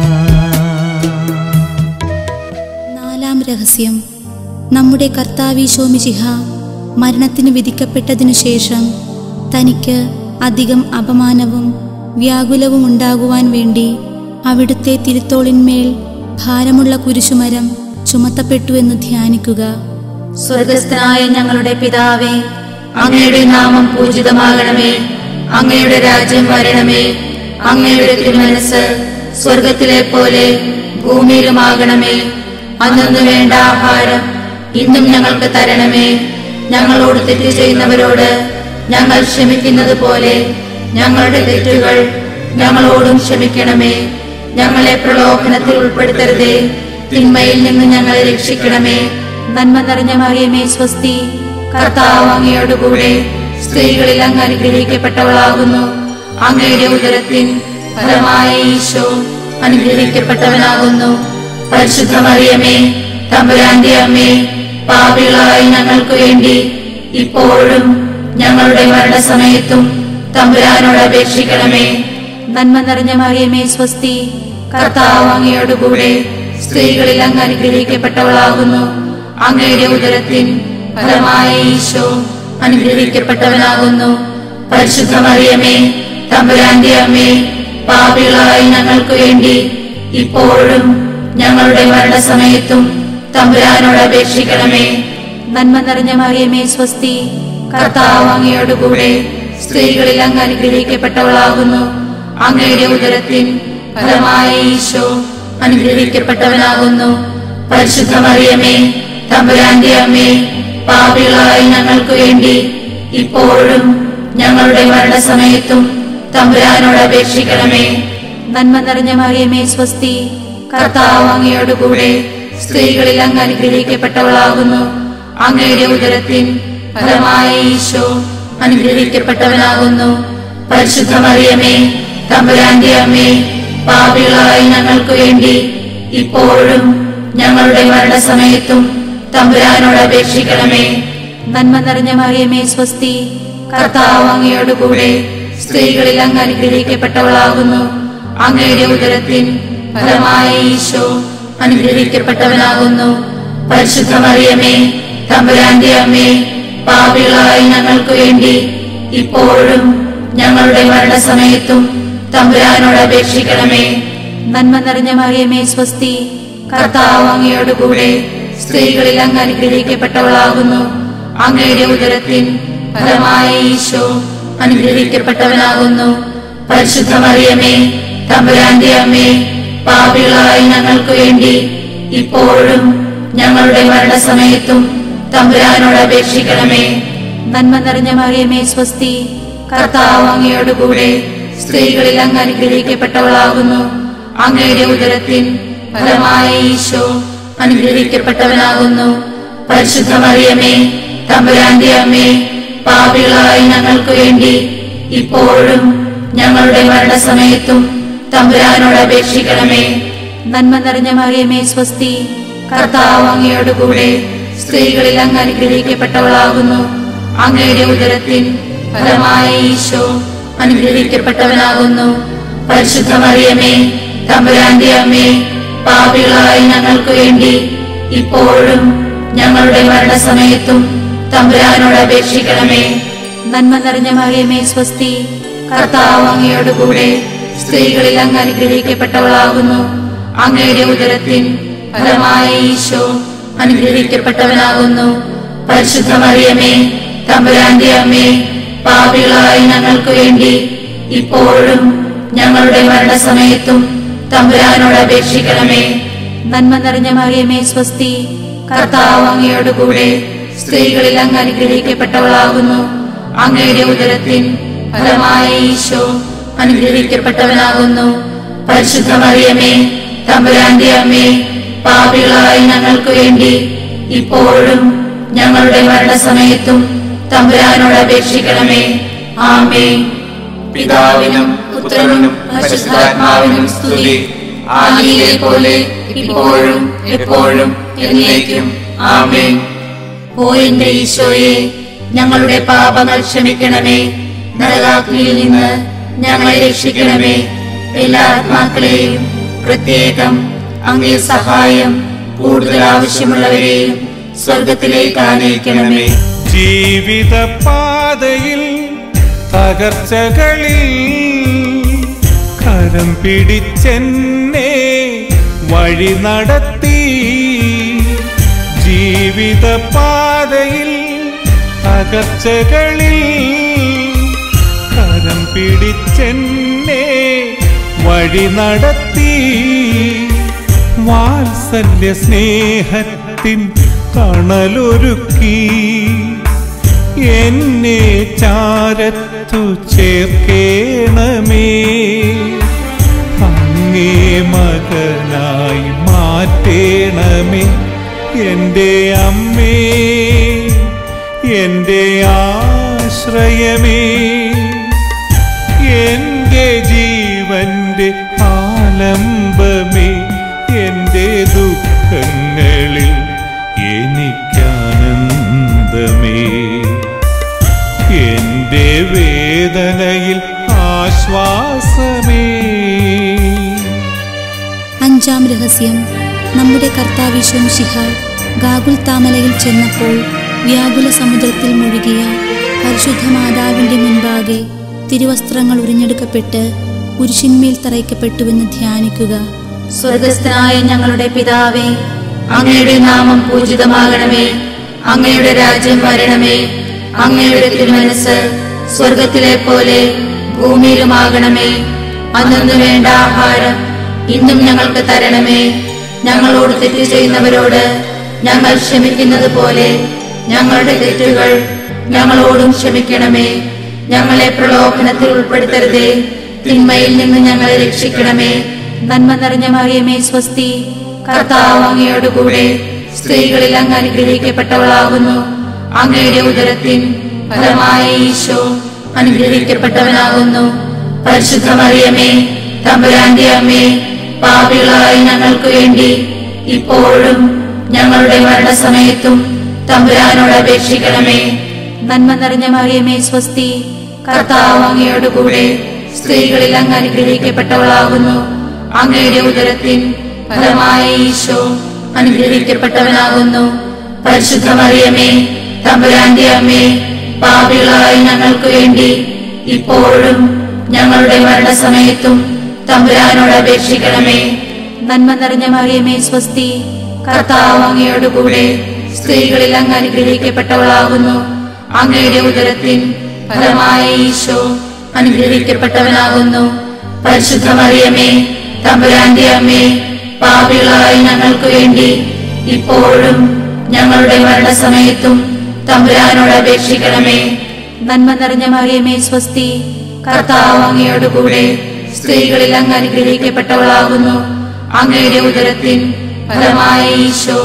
നാലാം രഹസ്യം നമ്മുടെ കർത്താവീശോമിശിഹ മരണത്തിന് വിധിക്കപ്പെട്ടതിനു ശേഷം തനിക്ക് അധികം അപമാനവും വ്യാകുലവും ഉണ്ടാകുവാൻ വേണ്ടി അവിടുത്തെ തിരുത്തോളിന്മേൽ ഭാരമുള്ള കുരിശുമരം ചുമത്തപ്പെട്ടു എന്ന് ധ്യാനിക്കുക സ്വർഗസ്ഥനായ ഞങ്ങളുടെ പിതാവേ അങ്ങയുടെ നാമം പൂജിതമാകണമേ അങ്ങയുടെ രാജ്യം വരണമേ അങ്ങയുടെ തിരുമനസ് സ്വർഗത്തിലെ പോലെ ഭൂമിയിലുമാകണമേ അന്നു വേണ്ട ആഹാരം ഇന്നും ഞങ്ങൾക്ക് തരണമേ ഞങ്ങളോട് തെറ്റ് ചെയ്യുന്നവരോട് ഞങ്ങൾ ക്ഷമിക്കുന്നത് പോലെ ഞങ്ങളുടെ തെറ്റുകൾ ഞങ്ങളോടും ക്ഷമിക്കണമേ ഞങ്ങളെ പ്രലോഭനത്തിൽ ഉൾപ്പെടുത്തരുതേ തിന്മയിൽ നിന്ന് ഞങ്ങളെ രക്ഷിക്കണമേ നന്മ നിറഞ്ഞ മറിയമേ സ്വസ്തി കർത്താവ് അങ്ങയോടുകൂടെ സ്ത്രീകളിൽ അങ്ങ് അനുഗ്രഹിക്കപ്പെട്ടവളാകുന്നു അങ്ങയുടെ ഉദരത്തിൻ ഫലമായ ഈശോ അനുഗ്രഹിക്കപ്പെട്ടവനാകുന്നു പരിശുദ്ധ മറിയമേ തമ്പുരാന്റെ അമ്മേ പാപികളായ ഞങ്ങൾക്ക് വേണ്ടി ഇപ്പോഴും ഞങ്ങളുടെ മരണസമയത്തും തമ്പുരാനോട് അപേക്ഷിക്കണമേ നന്മ നിറഞ്ഞ മറിയമേ സ്വസ്തി കർത്താവ് അങ്ങയോടുകൂടെ സ്ത്രീകളിൽ അങ്ങ് അനുഗ്രഹിക്കപ്പെട്ടവളാകുന്നു അങ്ങയുടെ ഉദരത്തിൻ ഫലമായ ഈശോ അനുഗ്രഹിക്കപ്പെട്ടവനാകുന്നു പരിശുദ്ധ മറിയമേ തമ്പുരാന്റെ അമ്മേ പാപികളായ ഞങ്ങൾക്ക് വേണ്ടി ഇപ്പോഴും ഞങ്ങളുടെ മരണസമയത്തും തമ്പുരാനോട് അപേക്ഷിക്കണമേ നന്മ നിറഞ്ഞ മറിയമേ സ്വസ്തി കർത്താവ് അങ്ങയോടുകൂടെ സ്ത്രീകളിൽ അങ്ങ് അനുഗ്രഹിക്കപ്പെട്ടവളാകുന്നു അങ്ങയുടെ ഉദരത്തിൻ ഫലമായ ഈശോ അനുഗ്രഹിക്കപ്പെട്ടവനാകുന്നു പരിശുദ്ധ മറിയമേ തമ്പുരാന്റെ അമ്മേ പാപികളായ ഞങ്ങൾക്ക് വേണ്ടി ഇപ്പോഴും ഞങ്ങളുടെ മരണസമയത്തും തമ്പുരാനോട് അപേക്ഷിക്കണമേ നന്മ നിറഞ്ഞ മറിയമേ സ്വസ്തി കർത്താവ് അങ്ങയോടുകൂടെ സ്ത്രീകളിൽ അങ്ങ് അനുഗ്രഹിക്കപ്പെട്ടവളാകുന്നു അങ്ങയുടെ ഉദരത്തിൻ ഫലമായ ഈശോ അനുഗ്രഹിക്കപ്പെട്ടവനാകുന്നു പരിശുദ്ധ മറിയമേ തമ്പുരാന്റെ അമ്മേ പാപികളായ ഞങ്ങൾക്ക് വേണ്ടി ഇപ്പോഴും ഞങ്ങളുടെ മരണസമയത്തും തമ്പുരാനോട് അപേക്ഷിക്കണമേ നന്മ നിറഞ്ഞ മറിയമേ സ്വസ്തി കർത്താവ് അങ്ങയോടുകൂടെ സ്ത്രീകളിൽ അങ്ങ് അനുഗ്രഹിക്കപ്പെട്ടവളാകുന്നു അങ്ങയുടെ ഉദരത്തിൻ ഫലമായ ഈശോ അനുഗ്രഹിക്കപ്പെട്ടവനാകുന്നു പരിശുദ്ധ മറിയമേ തമ്പുരാന്റെ അമ്മേ പാപികളായ ഞങ്ങൾക്ക് വേണ്ടി ഇപ്പോഴും ഞങ്ങളുടെ മരണസമയത്തും തമ്പുരാനോട് അപേക്ഷിക്കണമേ നന്മ നിറഞ്ഞ മറിയമേ സ്വസ്തി കർത്താവ് അങ്ങയോടുകൂടെ സ്ത്രീകളിൽ അങ്ങ് അനുഗ്രഹിക്കപ്പെട്ടവളാകുന്നു അങ്ങയുടെ ഉദരത്തിൻ ഫലമായ ഈശോ അനുഗ്രഹിക്കപ്പെട്ടവനാകുന്നു പരിശുദ്ധ മറിയമേ തമ്പുരാന്റെ അമ്മേ പാപികളായ ഞങ്ങൾക്ക് വേണ്ടി ഇപ്പോഴും ഞങ്ങളുടെ മരണസമയത്തും തമ്പുരാനോട് അപേക്ഷിക്കണമേ നന്മ നിറഞ്ഞ മറിയമേ സ്വസ്തി കർത്താവ് അങ്ങയോടുകൂടെ സ്ത്രീകളിൽ അങ്ങ് അനുഗ്രഹിക്കപ്പെട്ടവളാകുന്നു അങ്ങയുടെ ഉദരത്തിൻ ഫലമായ ഈശോ അനുഗ്രഹിക്കപ്പെട്ടവനാകുന്നു പരിശുദ്ധ മറിയമേ തമ്പുരാന്റെ അമ്മേ പാപികളായ ഞങ്ങൾക്ക് വേണ്ടി ഇപ്പോഴും ഞങ്ങളുടെ മരണസമയത്തും തമ്പുരാനോട് അപേക്ഷിക്കണമേ നന്മ നിറഞ്ഞ മറിയമേ സ്വസ്തി കർത്താവ് അങ്ങയോടുകൂടെ സ്ത്രീകളിൽ അങ്ങ് അനുഗ്രഹിക്കപ്പെട്ടവളാകുന്നു അങ്ങയുടെ ഉദരത്തിൻ ഫലമായ ഈശോ അനുഗ്രഹിക്കപ്പെട്ടവനാകുന്നു പരിശുദ്ധ മറിയമേ തമ്പുരാന്റെ അമ്മേ പാപികളായ ഞങ്ങൾക്ക് വേണ്ടി ഇപ്പോഴും ഞങ്ങളുടെ മരണസമയത്തും തമ്പുരാനോട് അപേക്ഷിക്കണമേ നന്മ നിറഞ്ഞ മറിയമേ സ്വസ്തി കർത്താവ് അങ്ങയോടുകൂടെ സ്ത്രീകളിൽ അങ്ങ് അനുഗ്രഹിക്കപ്പെട്ടവളാകുന്നു അങ്ങയുടെ ഉദരത്തിൻ ഫലമായ ഈശോ അനുഗ്രഹിക്കപ്പെട്ടവനാകുന്നു പരിശുദ്ധ മറിയമേ തമ്പുരാന്റെ അമ്മേ പാപികളായ ഞങ്ങൾക്ക് വേണ്ടി ഇപ്പോഴും ഞങ്ങളുടെ മരണസമയത്തും തമ്പുരാനോട് അപേക്ഷിക്കണമേ നന്മ നിറഞ്ഞ മറിയമേ സ്വസ്തി കർത്താവ് അങ്ങയോടുകൂടെ സ്ത്രീകളിൽ അങ്ങ് അനുഗ്രഹിക്കപ്പെട്ടവളാകുന്നു അങ്ങയുടെ ഉദരത്തിൻ ഫലമായ ഈശോ അനുഗ്രഹിക്കപ്പെട്ടവനാകുന്നു പരിശുദ്ധ മറിയമേ തമ്പുരാന്റെ അമ്മേ പാപികളായ ഞങ്ങൾക്ക് വേണ്ടി ഇപ്പോഴും ഞങ്ങളുടെ മരണസമയത്തും തമ്പുരാനോട് അപേക്ഷിക്കണമേ ആമേ പിതാവിനും പുത്രനും പരിശുദ്ധാത്മാവിനും സ്തുതി ആദിയിലെ പോലെ ഇപ്പോഴും എപ്പോഴും എന്നേക്കും ആമേൻ ഓ എന്റെ ഈശോയെ ഞങ്ങളുടെ പാപങ്ങൾ ക്ഷമിക്കണമേ നരകാഗ്നിയിൽ നിന്ന് ഞങ്ങളെ രക്ഷിക്കണമേ എല്ലാ ആത്മാക്കളെയും പ്രത്യേകം അങ്ങേ സഹായം കൂടുതൽ ആവശ്യമുള്ളവരെയും സ്വർഗത്തിലേക്ക് ആനയിക്കണമേ ജീവിതപാതയിൽ തകർച്ചകളിൽ കരം പിടിച്ചെന്നെ വഴി നടത്തി ജീവിതപാതയിൽ തകർച്ചകളിൽ കരം പിടിച്ചെന്നെ വഴി നടത്തി വാത്സല്യ സ്നേഹത്തിൻ തണലൊരുക്കി എന്നെ ചാരത്തു ചേർക്കേണമേ അങ്ങേ മകനായി മാറ്റേണമേ എൻ്റെ അമ്മേ എൻ്റെ ആശ്രയമേ എൻ്റെ ജീവന്റെ ആലംബമേ എൻ്റെ ദുഃഖങ്ങളിൽ എനിക്കാനന്ദമേ എൻ്റെ വേദനയിൽ ആശ്വാസമേ അഞ്ചാം രഹസ്യം നമ്മുടെ കർത്താവിശ്വം ശിഹ ഗാകുൽ താമലയിൽ ചെന്നപ്പോൾ വ്യാകുല സമുദ്രത്തിൽ മുഴുകിയ പരിശുദ്ധ മാതാവിന്റെ മുൻപാകെ തിരുവസ്ത്രങ്ങൾ ഉരിഞ്ഞെടുക്കപ്പെട്ട് കുരിശിന്മേൽ തറയ്ക്കപ്പെട്ടുവെന്ന് ധ്യാനിക്കുക സ്വർഗസ്ഥനായ ഞങ്ങളുടെ പിതാവേ അങ്ങയുടെ നാമം പൂജിതമാകണമേ അങ്ങയുടെ രാജ്യം വരണമേ അങ്ങയുടെ തിരുമനസ് സ്വർഗത്തിലെ പോലെ ഭൂമിയിലുമാകണമേ അന്നു വേണ്ട ആഹാരം ഇന്നും ഞങ്ങൾക്ക് തരണമേ ഞങ്ങളോട് തെറ്റ് ചെയ്യുന്നവരോട് ഞങ്ങൾ ക്ഷമിക്കുന്നത് പോലെ ഞങ്ങളുടെ തെറ്റുകൾ ഞങ്ങളോടും ക്ഷമിക്കണമേ ഞങ്ങളെ പ്രലോഭനത്തിൽ ഉൾപ്പെടുത്തരുതേ തിന്മയിൽ നിന്ന് ഞങ്ങളെ രക്ഷിക്കണമേ നന്മ നിറഞ്ഞ മറിയമേ സ്വസ്തി കർത്താവ് അങ്ങയോടുകൂടെ സ്ത്രീകളിൽ അങ്ങ് അനുഗ്രഹിക്കപ്പെട്ടവളാകുന്നു അങ്ങയുടെ ഉദരത്തിൻ ഫലമായ ഈശോ അനുഗ്രഹിക്കപ്പെട്ടവനാകുന്നു പരിശുദ്ധ മറിയമേ തമ്പുരാന്റെ അമ്മേ പാപികളായ ഞങ്ങൾക്ക് വേണ്ടി ഇപ്പോഴും ഞങ്ങളുടെ മരണസമയത്തും തമ്പുരാനോട് അപേക്ഷിക്കണമേ നന്മ നിറഞ്ഞ മറിയമേ സ്വസ്തി കർത്താവ് അങ്ങയോടുകൂടെ സ്ത്രീകളിൽ അങ്ങ് അനുഗ്രഹിക്കപ്പെട്ടവളാകുന്നു അങ്ങയുടെ ഉദരത്തിൻ ഫലമായ ഈശോ അനുഗ്രഹിക്കപ്പെട്ടവനാകുന്നു പരിശുദ്ധ മറിയമേ തമ്പുരാന്റെ അമ്മേ പാപികളായ ഞങ്ങൾക്ക് വേണ്ടി ഇപ്പോഴും ഞങ്ങളുടെ മരണസമയത്തും തമ്പുരാനോട് അപേക്ഷിക്കണമേ നന്മ നിറഞ്ഞ മറിയമേ സ്വസ്തി കർത്താവ് അങ്ങയോടുകൂടെ സ്ത്രീകളിൽ അങ്ങ് അനുഗ്രഹിക്കപ്പെട്ടവളാകുന്നു അങ്ങയുടെ ഉദരത്തിൻ ഫലമായ ഈശോ അനുഗ്രഹിക്കപ്പെട്ടവനാകുന്നു പരിശുദ്ധ മറിയമേ തമ്പുരാന്റെ അമ്മേ പാപികളായ ഞങ്ങൾക്ക് വേണ്ടി ഇപ്പോഴും ഞങ്ങളുടെ മരണസമയത്തും തമ്പുരാനോട് അപേക്ഷിക്കണമേ നന്മ നിറഞ്ഞ മറിയമേ സ്വസ്തി കർത്താവ് അങ്ങയോടുകൂടെ സ്ത്രീകളിൽ അങ്ങ് അനുഗ്രഹിക്കപ്പെട്ടവളാകുന്നു അങ്ങയുടെ ഉദരത്തിൻ ഫലമായ ഈശോ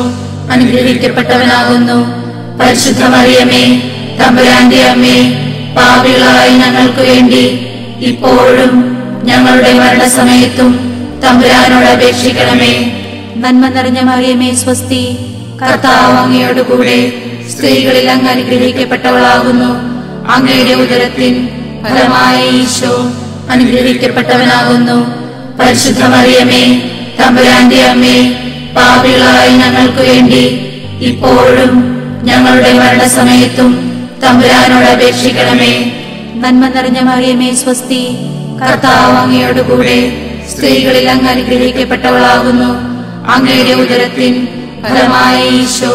അനുഗ്രഹിക്കപ്പെട്ടവനാകുന്നു പരിശുദ്ധ മറിയമേ തമ്പുരാന്റെ അമ്മേ പാപികളായ ഞങ്ങൾക്ക് വേണ്ടി ഇപ്പോഴും ഞങ്ങളുടെ മരണസമയത്തും തമ്പുരാനോട് അപേക്ഷിക്കണമേ നന്മ നിറഞ്ഞ മറിയമേ സ്വസ്തി കർത്താവ് അങ്ങയോടുകൂടെ സ്ത്രീകളിൽ അങ്ങ് അനുഗ്രഹിക്കപ്പെട്ടവളാകുന്നു അങ്ങയുടെ ഉദരത്തിൻ ഫലമായ ഈശോ അനുഗ്രഹിക്കപ്പെട്ടവനാകുന്നു പരിശുദ്ധ മറിയമേ തമ്പുരാന്റെ അമ്മേ പാപികളായ ഞങ്ങൾക്ക് വേണ്ടി ഇപ്പോഴും ഞങ്ങളുടെ മരണസമയത്തും തമ്പുരാനോട് അപേക്ഷിക്കണമേ നന്മ നിറഞ്ഞ മറിയമേ സ്വസ്തി കർത്താവ് അങ്ങയോടുകൂടെ സ്ത്രീകളിൽ അങ്ങ് അനുഗ്രഹിക്കപ്പെട്ടവളാകുന്നു അങ്ങയുടെ ഉദരത്തിൻ ഫലമായ ഈശോ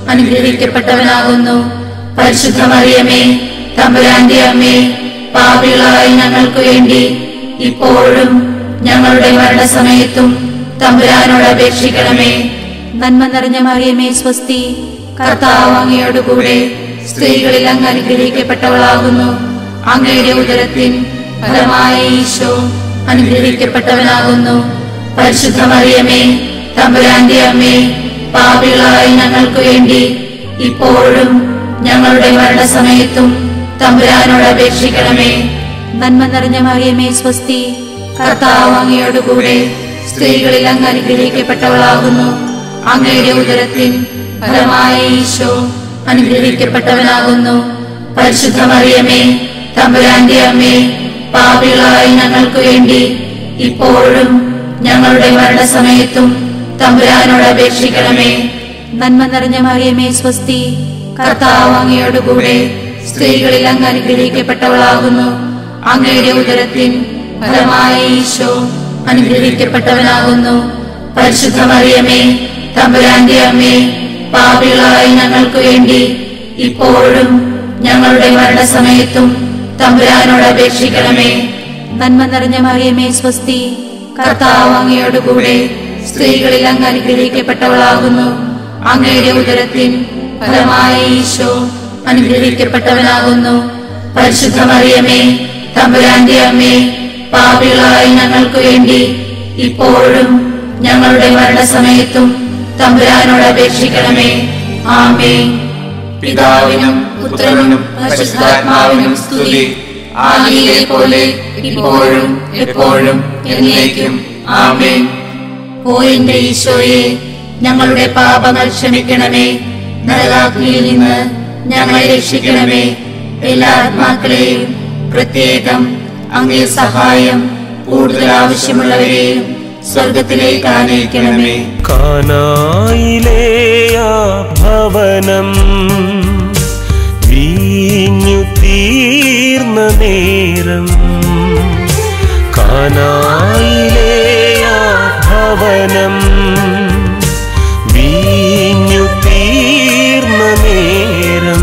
അനുഗ്രഹിക്കപ്പെട്ടവനാകുന്നു പരിശുദ്ധ മറിയമേ തമ്പുരാന്റെ അമ്മേ പാപികളായ ഞങ്ങൾക്ക് വേണ്ടി ഇപ്പോഴും ഞങ്ങളുടെ മരണസമയത്തും തമ്പുരാനോട് അപേക്ഷിക്കണമേ നന്മ നിറഞ്ഞ മറിയമേ സ്വസ്തി കർത്താവ് അങ്ങയോടുകൂടെ സ്ത്രീകളിൽ അങ്ങ് അനുഗ്രഹിക്കപ്പെട്ടവളാകുന്നു അങ്ങയുടെ ഉദരത്തിൻ ഫലമായ ഈശോ അനുഗ്രഹിക്കപ്പെട്ടവനാകുന്നു പരിശുദ്ധ മറിയമേ തമ്പുരാന്റെ അമ്മേ പാപികളായ ഞങ്ങൾക്ക് വേണ്ടി ഇപ്പോഴും ഞങ്ങളുടെ മരണസമയത്തും തമ്പുരാനോട് അപേക്ഷിക്കണമേ നന്മ നിറഞ്ഞ മറിയമേ സ്വസ്തി കർത്താവ് അങ്ങയോടുകൂടെ സ്ത്രീകളിൽ അങ്ങ് അനുഗ്രഹിക്കപ്പെട്ടവളാകുന്നു അങ്ങയുടെ ഉദരത്തിൻ ഫലമായ ഈശോ അനുഗ്രഹിക്കപ്പെട്ടവനാകുന്നു പരിശുദ്ധ മറിയമേ തമ്പുരാന്റെ അമ്മേ പാപികളായ ഞങ്ങൾക്ക് വേണ്ടി ഇപ്പോഴും ഞങ്ങളുടെ മരണസമയത്തും തമ്പുരാനോട് അപേക്ഷിക്കണമേ നന്മ നിറഞ്ഞ മറിയമേ സ്വസ്തി കർത്താവ് അങ്ങയോടുകൂടെ സ്ത്രീകളിൽ അങ്ങ് അനുഗ്രഹിക്കപ്പെട്ടവളാകുന്നു അങ്ങയുടെ ഉദരത്തിൻ ഫലമായ ഈശോ അനുഗ്രഹിക്കപ്പെട്ടവനാകുന്നു പരിശുദ്ധ മറിയമേ തമ്പുരാന്റെ അമ്മേ പാപികളായ ഞങ്ങൾക്ക് വേണ്ടി ഇപ്പോഴും ഞങ്ങളുടെ മരണസമയത്തും തമ്പുരാനോട് അപേക്ഷിക്കണമേ നന്മ നിറഞ്ഞ മറിയമേ സ്വസ്തി കർത്താവ് അങ്ങയോടുകൂടെ സ്ത്രീകളിൽ അങ്ങ് അനുഗ്രഹിക്കപ്പെട്ടവളാകുന്നു അങ്ങയുടെ ഉദരത്തിൻ ഫലമായ ഈശോ അനുഗ്രഹിക്കപ്പെട്ടവനാകുന്നു പരിശുദ്ധ മറിയമേ തമ്പുരാന്റെ അമ്മേ പാപികളായ ഞങ്ങൾക്ക് വേണ്ടി ഇപ്പോഴും ഞങ്ങളുടെ മരണസമയത്തും തമ്പുരാനോട് അപേക്ഷിക്കണമേ ആമേ പിതാവിനും പുത്രനും പരിശുദ്ധാത്മാവിനും സ്തുതി ആദിയിലെ പോലെ ഇപ്പോഴും എപ്പോഴും എന്നേക്കും ആമേൻ ഓ എന്റെ ഈശോയെ ഞങ്ങളുടെ പാപങ്ങൾ ക്ഷമിക്കണമേ നരകാഗ്നിയിൽ നിന്ന് ഞങ്ങളെ രക്ഷിക്കണമേ എല്ലാ ആത്മാക്കളെയും പ്രത്യേകം അങ്ങേ സഹായം കൂടുതൽ ആവശ്യമുള്ളവരെയും സ്വർഗത്തിലേക്ക് ആനയിക്കണമേ കാനായിലെ ആ ഭവനം വീഞ്ഞു തീർന്ന നേരം കാനായിലെ ആ ഭവനം വീഞ്ഞു തീർന്ന നേരം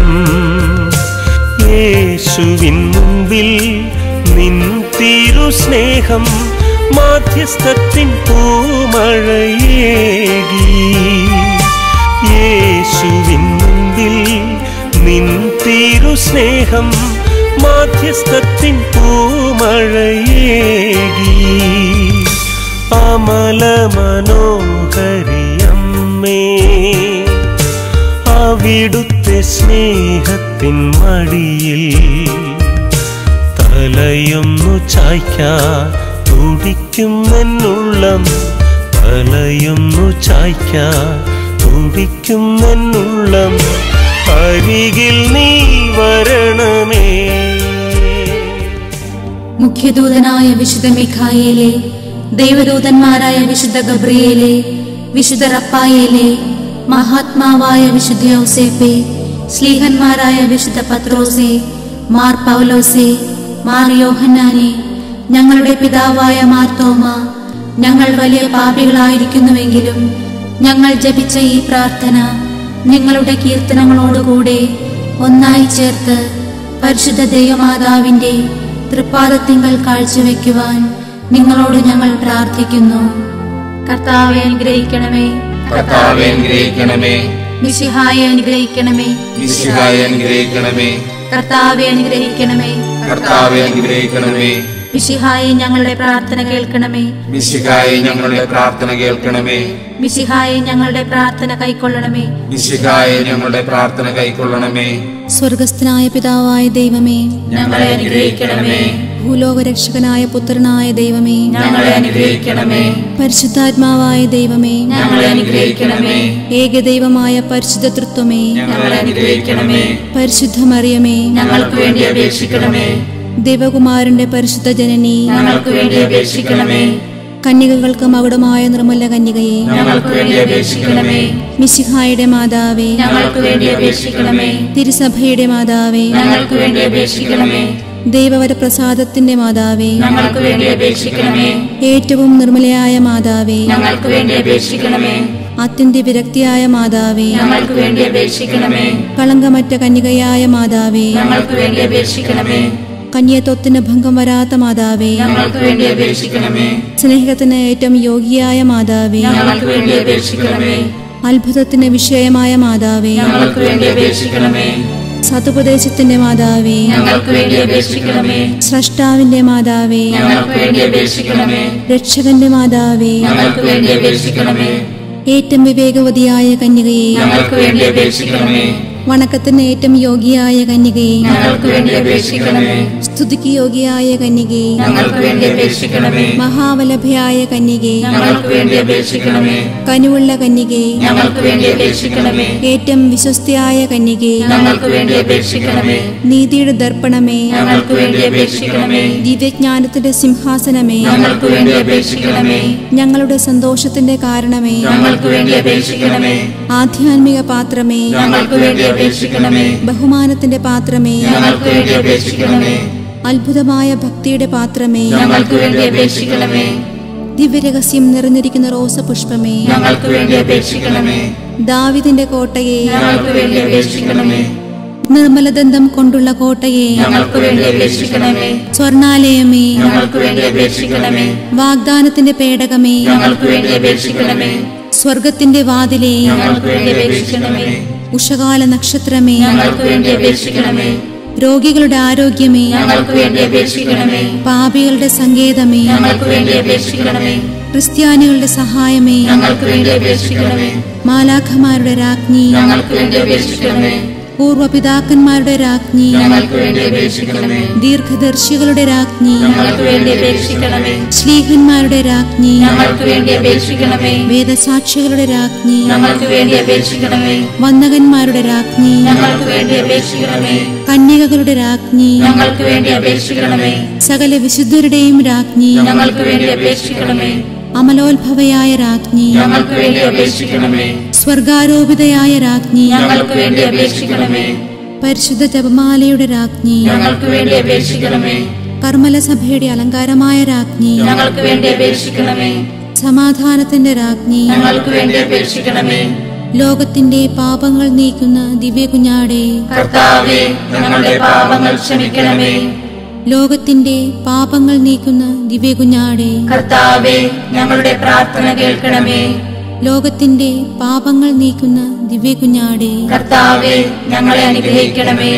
യേശുവിൻ മുൻപിൽ നിൻ തിരുസ്നേഹം മാധ്യസ്ഥത്തിൻ പൂമഴയേകി യേശുവിൻ മുൻപിൽ നിൻ തിരുസ്നേഹം മാധ്യസ്ഥത്തിൻ പൂമഴയേകി അമല മനോഹരിയമ്മേ അവിടുത്തെ സ്നേഹത്തിൻ മടിയിൽ തലയൊന്നു ചായ്ക്കാൻ തുടിക്കുമെന്നുള്ളം തലയൊന്നു ചായ്ക്കാൻ തുടിക്കുമെന്നുള്ളം അരികിൽ നീ വരണമേ മുഖ്യദൂതനായ വിശുദ്ധ മിഖായേലെ ദൈവദൂതന്മാരായ വിശുദ്ധ ഗബ്രിയേലെ വിശുദ്ധ റപ്പായേലെ മഹാത്മാവായ വിശുദ്ധ ഔസേപ്പെ സ്ലീഹന്മാരായ വിശുദ്ധ പത്രോസെ മാർ പൗലോസെ മാർ യോഹന്നാനെ ഞങ്ങളുടെ പിതാവായ മാർത്തോമ ഞങ്ങൾ വലിയ പാപികളായിരിക്കുന്നുവെങ്കിലും ഞങ്ങൾ ജപിച്ച ഈ പ്രാർത്ഥന നിങ്ങളുടെ കീർത്തനങ്ങളോടുകൂടെ ഒന്നായി ചേർത്ത് പരിശുദ്ധ ദൈവമാതാവിന്റെ തൃപ്പാദത്തിങ്കൽ കാഴ്ചവെക്കുവാൻ നിങ്ങളോട് ഞങ്ങൾ പ്രാർത്ഥിക്കുന്നു കർത്താവെ അനുഗ്രഹിക്കണമേ കർത്താവെ അനുഗ്രഹിക്കണമേ മിശിഹായെ അനുഗ്രഹിക്കണമേ മിശിഹായെ അനുഗ്രഹിക്കണമേ കർത്താവെ അനുഗ്രഹിക്കണമേ കർത്താവെ അനുഗ്രഹിക്കണമേ മിശിഹായെ ഞങ്ങളുടെ പ്രാർത്ഥന കേൾക്കണമേ മിശിഹായെ ഞങ്ങളുടെ പ്രാർത്ഥന കേൾക്കണമേ മിശിഹായെ ഞങ്ങളുടെ പ്രാർത്ഥന കൈക്കൊള്ളണമേ മിശിഹായെ ഞങ്ങളുടെ പ്രാർത്ഥന കൈക്കൊള്ളണമേ സ്വർഗസ്ഥനായ പിതാവായ ദൈവമേ ഞങ്ങളെ അനുഗ്രഹിക്കണമേ ഭൂലോകരക്ഷകനായ പുത്രനായ ദൈവമേ ഞങ്ങളെ അനുഗ്രഹിക്കണമേ പരിശുദ്ധാത്മാവായ ദൈവമേ ഞങ്ങളെ അനുഗ്രഹിക്കണമേ ഏകദൈവമായ പരിശുദ്ധ തൃത്വമേ ഞങ്ങളെ അനുഗ്രഹിക്കണമേ പരിശുദ്ധ മറിയമേ ഞങ്ങൾക്ക് വേണ്ടി അപേക്ഷിക്കണമേ ദേവകുമാരന്റെ പരിശുദ്ധ ജനനി ഞങ്ങൾക്ക് വേണ്ടി അപേക്ഷിക്കണമേ കന്യകകൾക്ക് മകുടമായ നിർമ്മല കന്യകയെ ഞങ്ങൾക്ക് വേണ്ടി അപേക്ഷിക്കണമേ മിശിഹായുടെ മാതാവേ ഞങ്ങൾക്ക് വേണ്ടി അപേക്ഷിക്കണമേ തിരുസഭയുടെ മാതാവേ ഞങ്ങൾക്ക് വേണ്ടി അപേക്ഷിക്കണമേ ദൈവവര പ്രസാദത്തിന്റെ മാതാവേ ഞങ്ങൾക്ക് വേണ്ടി അപേക്ഷിക്കണമേ ഏറ്റവും നിർമ്മലയായ മാതാവേ ഞങ്ങൾക്ക് വേണ്ടി അപേക്ഷിക്കണമേ അത്യന്ത വിരക്തിയായ മാതാവേ ഞങ്ങൾക്ക് വേണ്ടി അപേക്ഷിക്കണമേ കളങ്കമറ്റ കന്യകയായ മാതാവേ ഞങ്ങൾക്ക് വേണ്ടി അപേക്ഷിക്കണമേ കന്യത്വത്തിന് ഭംഗം വരാത്ത മാതാവേ ഞങ്ങൾക്ക് വേണ്ടി അപേക്ഷിക്കണമേ സ്നേഹത്തിന് ഏറ്റവും യോഗ്യയായ മാതാവേ ഞങ്ങൾക്ക് വേണ്ടി അപേക്ഷിക്കണമേ അത്ഭുതത്തിന് വിഷയമായ മാതാവേ ഞങ്ങൾക്ക് വേണ്ടി അപേക്ഷിക്കണമേ സതുപദേശത്തിന്റെ മാതാവേ ഞങ്ങൾക്ക് വേണ്ടി അപേക്ഷിക്കണമേ സ്രഷ്ടാവിന്റെ മാതാവേ ഞങ്ങൾക്ക് വേണ്ടി അപേക്ഷിക്കണമേ രക്ഷകന്റെ മാതാവേ ഞങ്ങൾക്ക് വേണ്ടി അപേക്ഷിക്കണമേ ഏറ്റവും വിവേകവതിയായ കന്യകയെ ഞങ്ങൾക്ക് വേണ്ടി അപേക്ഷിക്കണമേ വണക്കത്തിന് ഏറ്റവും യോഗ്യയായ കന്യകയെ ഞങ്ങൾക്ക് വേണ്ടി അപേക്ഷിക്കണമേ സ്തുതിക്ക് യോഗ്യയായ കന്യകയെ ഞങ്ങൾക്ക് വേണ്ടി അപേക്ഷിക്കണമേ മഹാവലഭയായ കന്യകയെ ഞങ്ങൾക്ക് വേണ്ടി അപേക്ഷിക്കണമേ കനുവുള്ള കന്യകയെ ഞങ്ങൾക്ക് വേണ്ടി അപേക്ഷിക്കണമേ ഏറ്റവും വിശ്വസ്തയായ കന്യകയെ ഞങ്ങൾക്ക് വേണ്ടി അപേക്ഷിക്കണമേ നീതിയുടെ ദർപ്പണമേ ഞങ്ങൾക്ക് വേണ്ടി അപേക്ഷിക്കണമേ ദിവ്യജ്ഞാനത്തിന്റെ സിംഹാസനമേ ഞങ്ങൾക്ക് വേണ്ടി അപേക്ഷിക്കണമേ ഞങ്ങളുടെ സന്തോഷത്തിന്റെ കാരണമേ ഞങ്ങൾക്ക് വേണ്ടി അപേക്ഷിക്കണമേ ആധ്യാത്മിക പാത്രമേ ഞങ്ങൾക്ക് വേണ്ടി അപേക്ഷിക്കണമേ ബഹുമാനത്തിന്റെ പാത്രമേ ഞങ്ങൾക്ക് വേണ്ടി അപേക്ഷിക്കണമേ അത്ഭുതമായ ഭക്തിയുടെ പാത്രമേ ഞങ്ങൾക്ക് വേണ്ടി അപേക്ഷിക്കണമേ ദിവ്യരഹസ്യം നിറഞ്ഞിരിക്കുന്ന റോസപുഷ്പമേ ഞങ്ങൾക്ക് വേണ്ടി അപേക്ഷിക്കണമേ ദാവിദിന്റെ കോട്ടയെ ഞങ്ങൾക്ക് വേണ്ടി അപേക്ഷിക്കണമേ നിർമ്മലദന്തം കൊണ്ടുള്ള കോട്ടയെ ഞങ്ങൾക്ക് വേണ്ടി അപേക്ഷിക്കണമേ സ്വർണാലയമേ ഞങ്ങൾക്ക് വേണ്ടി അപേക്ഷിക്കണമേ വാഗ്ദാനത്തിന്റെ പേടകമേ ഞങ്ങൾക്ക് വേണ്ടി അപേക്ഷിക്കണമേ സ്വർഗത്തിന്റെ വാതിലേ ഞങ്ങൾക്ക് വേണ്ടി അപേക്ഷിക്കണമേ ഉഷകാല നക്ഷത്രമേ ഞങ്ങൾക്ക് വേണ്ടി അപേക്ഷിക്കണമേ രോഗികളുടെ ആരോഗ്യമേ ഞങ്ങൾക്ക് വേണ്ടി അപേക്ഷിക്കണമേ പാപികളുടെ സങ്കേതമേ ഞങ്ങൾക്ക് വേണ്ടി അപേക്ഷിക്കണമേ ക്രിസ്ത്യാനികളുടെ സഹായമേ ഞങ്ങൾക്ക് വേണ്ടി അപേക്ഷിക്കണമേ മാലാഖമാരുടെ രാജ്ഞി ഞങ്ങൾക്ക് വേണ്ടി അപേക്ഷിക്കണമേ പൂർവപിതാക്കന്മാരുടെ രാജ്ഞി ഞങ്ങൾക്ക് വേണ്ടി അപേക്ഷിക്കണമേ ദീർഘദർശികളുടെ രാജ്ഞി ഞങ്ങൾക്ക് വേണ്ടി അപേക്ഷിക്കണമേ ശ്ലീഹന്മാരുടെ രാജ്ഞി ഞങ്ങൾക്ക് വേണ്ടി അപേക്ഷിക്കണമേ വേദസാക്ഷികളുടെ രാജ്ഞി ഞങ്ങൾക്ക് വേണ്ടി അപേക്ഷിക്കണമേ വന്ദകന്മാരുടെ രാജ്ഞി ഞങ്ങൾക്ക് വേണ്ടി അപേക്ഷിക്കണമേ കന്യകകളുടെ രാജ്ഞി ഞങ്ങൾക്ക് വേണ്ടി അപേക്ഷിക്കണമേ സകല വിശുദ്ധരുടെയും രാജ്ഞി ഞങ്ങൾക്ക് വേണ്ടി അപേക്ഷിക്കണമേ അമലോത്ഭവയായ രാജ്ഞി ഞങ്ങൾക്ക് വേണ്ടി അപേക്ഷിക്കണമേ സ്വർഗാരോപിതയായ രാജ്ഞി ഞങ്ങൾക്ക് വേണ്ടി അപേക്ഷിക്കണമേ പരിശുദ്ധ ജപമാലയുടെ രാജ്ഞി ഞങ്ങൾക്ക് വേണ്ടി അപേക്ഷിക്കണമേ കർമ്മല സഭയുടെ അലങ്കാരമായ രാജ്ഞി ഞങ്ങൾക്ക് വേണ്ടി അപേക്ഷിക്കണമേ സമാധാനത്തിന്റെ രാജ്ഞി ഞങ്ങൾക്ക് വേണ്ടി അപേക്ഷിക്കണമേ ലോകത്തിന്റെ പാപങ്ങൾ നീക്കുന്ന ദിവ്യ കുഞ്ഞാടെ കർത്താവേ ഞങ്ങളുടെ പാപങ്ങൾ ക്ഷമിക്കണമേ ലോകത്തിന്റെ പാപങ്ങൾ നീക്കുന്ന ദിവ്യ കുഞ്ഞാടെ കർത്താവേ ഞങ്ങളുടെ പ്രാർത്ഥന കേൾക്കണമേ ലോകത്തിന്റെ പാപങ്ങൾ നീക്കുന്ന ദിവ്യ കുഞ്ഞാടെ കർത്താവേ ഞങ്ങളെ അനുഗ്രഹിക്കണമേ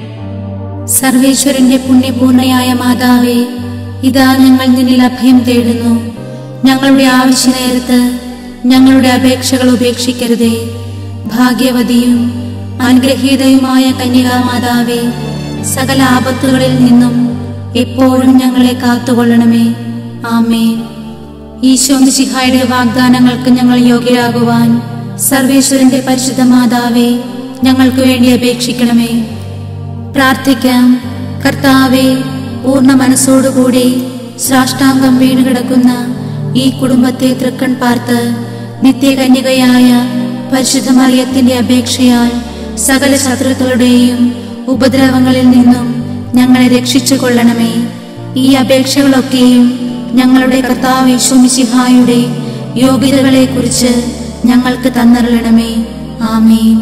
സർവേശ്വരന്റെ പുണ്യപൂർണയായ മാതാവേ ഇതാ ഞങ്ങൾ നിന്നിൽ അഭയം തേടുന്നു ഞങ്ങളുടെ ആവശ്യ നേരത്ത് ഞങ്ങളുടെ അപേക്ഷകൾ ഉപേക്ഷിക്കരുതേ ഭാഗ്യവതിയും അനുഗ്രഹീതയുമായ കന്യകാമാതാവേ സകല ആപത്തുകളിൽ നിന്നും എപ്പോഴും ഞങ്ങളെ കാത്തുകൊള്ളണമേ ആമേ ഈശോ മിശിഹായുടെ വാഗ്ദാനങ്ങൾക്ക് ഞങ്ങൾ യോഗ്യരാകുവാൻ സർവേശ്വരന്റെ പരിശുദ്ധ മാതാവേ ഞങ്ങൾക്ക് വേണ്ടി അപേക്ഷിക്കണമേ പ്രാർത്ഥിക്കാം കർത്താവെ പൂർണ്ണ മനസ്സോടുകൂടി സാഷ്ടാംഗം വീണുകിടക്കുന്ന ഈ കുടുംബത്തെ തൃക്കൺ പാർത്ത് നിത്യകന്യകയായ പരിശുദ്ധ മറിയത്തിന്റെ അപേക്ഷയാൽ സകല ശത്രുക്കളുടെയും ഉപദ്രവങ്ങളിൽ നിന്നും ഞങ്ങളെ രക്ഷിച്ചു കൊള്ളണമേ ഈ അപേക്ഷകളൊക്കെയും ഞങ്ങളുടെ കർത്താവ് യേശുമിശിഹായുടെ യോഗ്യതകളെക്കുറിച്ച് ഞങ്ങൾക്ക് തന്നറിയണമേ ആമേൻ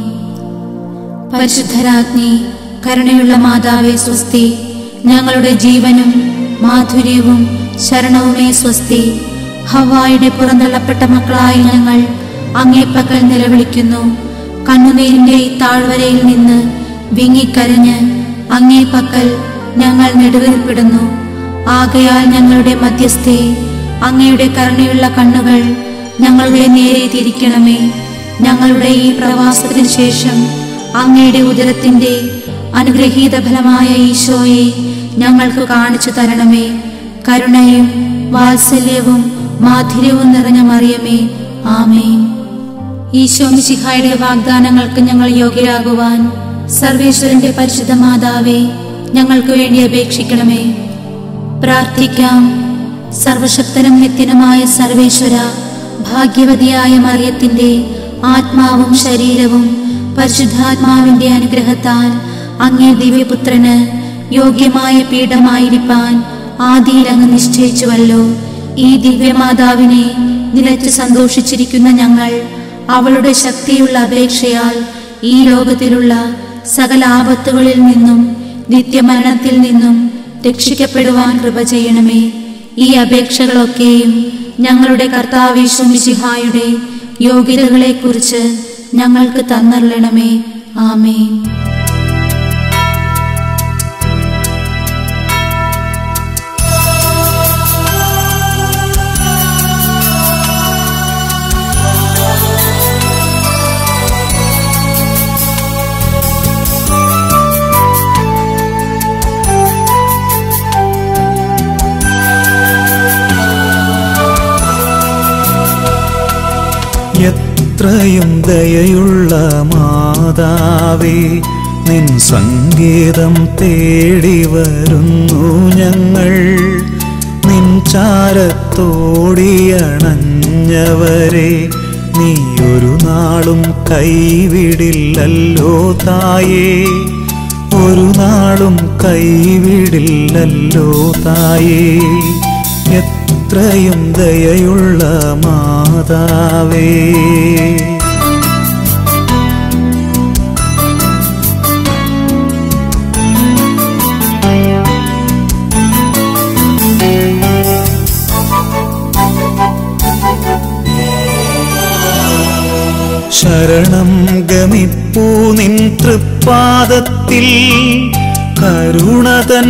പരിശുദ്ധരാജ്ഞി കരുണയുള്ള മാതാവേ സ്വസ്തി ഞങ്ങളുടെ ജീവനും മാധുര്യവും ശരണവുമേ സ്വസ്തി ഹവായുടെ പുറന്തള്ളപ്പെട്ട മക്കളായ ഞങ്ങൾ അങ്ങേപ്പക്കൽ നിലവിളിക്കുന്നു കണ്ണുനീരിന്റെ ഈ താഴ്വരയിൽ നിന്ന് വിങ്ങിക്കരഞ്ഞ് അങ്ങേപ്പക്കൽ ഞങ്ങൾ നെടുവേർപ്പെടുന്നു ആകയാൽ ഞങ്ങളുടെ മധ്യസ്ഥെ അങ്ങയുടെ കരുണയുള്ള കണ്ണുകൾ ഞങ്ങളുടെ നേരെ തിരിക്കണമേ ഞങ്ങളുടെ ഈ പ്രവാസത്തിന് ശേഷം അങ്ങയുടെ ഉദരത്തിന്റെ അനുഗ്രഹീത ഫലമായ ഈശോയെ ഞങ്ങൾക്ക് കാണിച്ചു തരണമേ കരുണയും വാത്സല്യവും മാധുര്യവും നിറഞ്ഞ മറിയമേ ആമേൻ ഈശോ മിശിഹായുടെ വാഗ്ദാനങ്ങൾക്ക് ഞങ്ങൾ യോഗ്യരാകുവാൻ സർവേശ്വരന്റെ പരിശുദ്ധ മാതാവേ ഞങ്ങൾക്ക് വേണ്ടി അപേക്ഷിക്കണമേ പ്രാർത്ഥിക്കാം സർവശക്തനും നിത്യനുമായ സർവേശ്വര ഭാഗ്യവതിയായ മറിയത്തിന്റെ ആത്മാവും ശരീരവും പരിശുദ്ധാത്മാവിന്റെ അനുഗ്രഹത്താൽ അങ്ങേ ദിവ്യപുത്രന് യോഗ്യമായ പീഠമായിരിക്കാൻ ആദിയിൽ അങ്ങ് നിശ്ചയിച്ചുവല്ലോ ഈ ദിവ്യമാതാവിനെ നിലച്ച് സന്തോഷിച്ചിരിക്കുന്ന ഞങ്ങൾ അവളുടെ ശക്തിയുള്ള അപേക്ഷയാൽ ഈ ലോകത്തിലുള്ള സകല ആപത്തുകളിൽ നിന്നും നിത്യമരണത്തിൽ നിന്നും രക്ഷിക്കപ്പെടുവാൻ കൃപ ചെയ്യണമേ ഈ അപേക്ഷകളൊക്കെയും ഞങ്ങളുടെ കർത്താവേശുമിശിഹായുടെ യോഗ്യതകളെക്കുറിച്ച് ഞങ്ങൾക്ക് തന്നറിയണമേ ആമേൻ യേശുവേ എത്രയും ദയയുള്ള മാതാവേ നിൻ സംഗീതം തേടി വരുന്നു ഞങ്ങൾ നിൻ ചാരത്തോടിയണഞ്ഞവരെ നീ ഒരു നാളും കൈവിടില്ലല്ലോ തായേ ഒരു നാളും കൈവിടില്ലല്ലോ തായേ എത്രയും ദയയുള്ള മാതാവേ ശരണം ഗമിപ്പൂ നിൻ തൃപ്പാദത്തിൽ കരുണ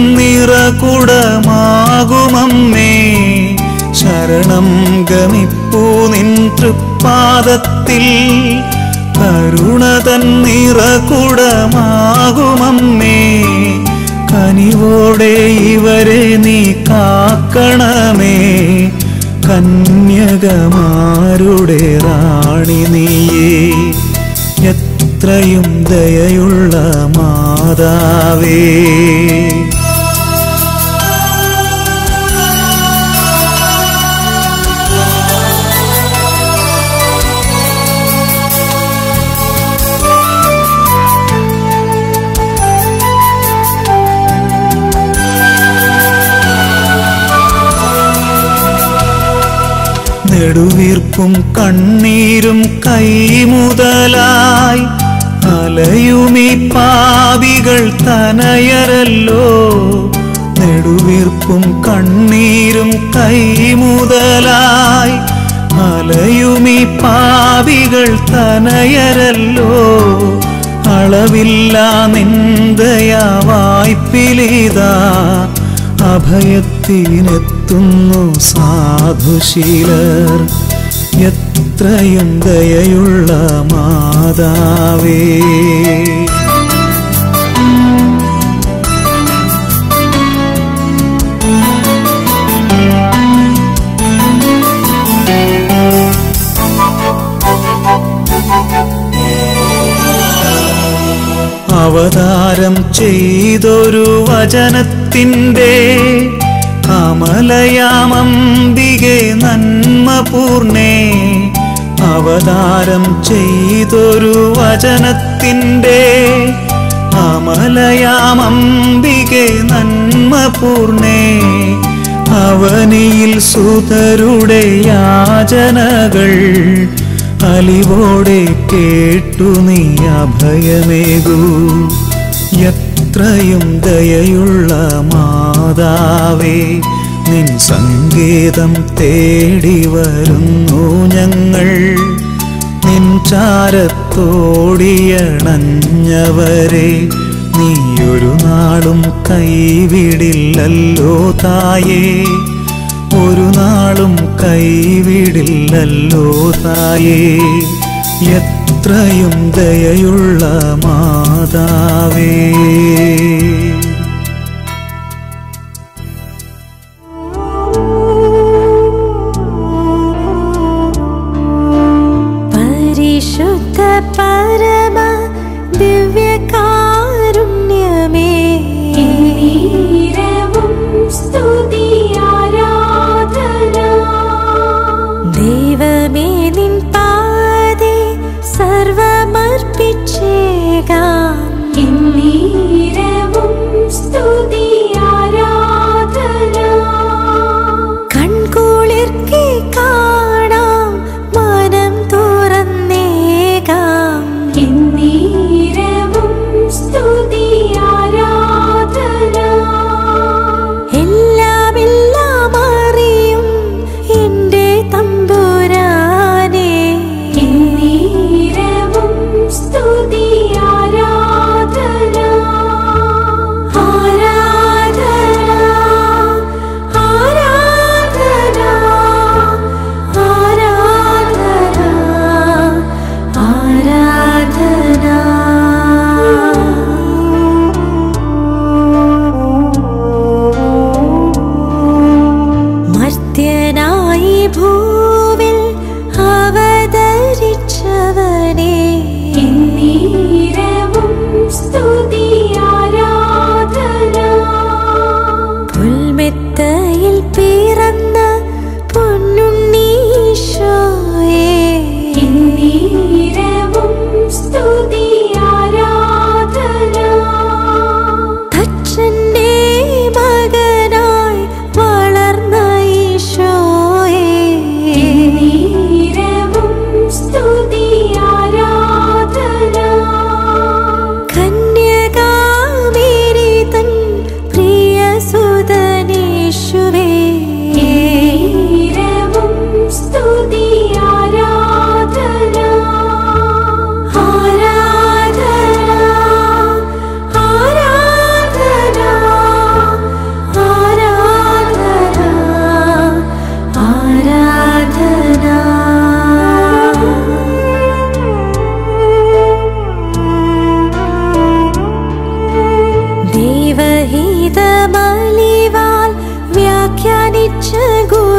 തന്നിറകുടമാകുമമ്മേ ശരണം ഗമിപ്പൂ നിൻ തൃപ്പാദത്തിൽ കരുണ തന്നിറകുടമാകുമമ്മേ കനിവോടെ ഇവരെ നീ കാക്കണമേ കന്യകമാരുടെ റാണി നീയേ എത്രയും ദയയുള്ള മാതാവേ നെടുവീർപ്പും കണ്ണീരും കൈമുതലായി അലയുമീ പാവികൾ തനയരല്ലോ നെടുവീർപ്പും കണ്ണീരും കൈമുതലായി അലയുമീ പാവികൾ തനയരല്ലോ അളവില്ല നിന്ദയാ വായ്പിലിതാ അഭയത്തിനെത്തുന്നു സാധുശീലർ എത്രയും ദയയുള്ള മാതാവേ അവതാരം ചെയ്തൊരു വചനത്തിൻ്റെ അമലയാമംബികെ നന്മ പൂർണേ അവതാരം ചെയ്തൊരു വചനത്തിൻ്റെ അമലയാമംബികെ നന്മ പൂർണേ അവനിയിൽ സുതരുടെ യാചനകൾ അലിവോടെ കേട്ടു നീ അഭയമേകൂ എത്രയും ദയയുള്ള മാതാവേ നിൻ സംഗീതം തേടി വരുന്നു ഞങ്ങൾ നിൻ ചാരത്തോടിയണഞ്ഞവരെ നീ ഒരു നാളും കൈവിടില്ലല്ലോ തായേ ഒരു നാളും കൈവിടില്ലല്ലോ തായേ എത്രയും ദയയുള്ള മാതാവേ പരിശുദ്ധ പരമ ദിവ്യകാരുണ്യമേ സ്തുതി ആരാധന ദൈവമേ നിൻ പാതേ സർവമർപ്പിച്ചേകാം എന്നീരവും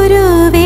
ഗുരുവേ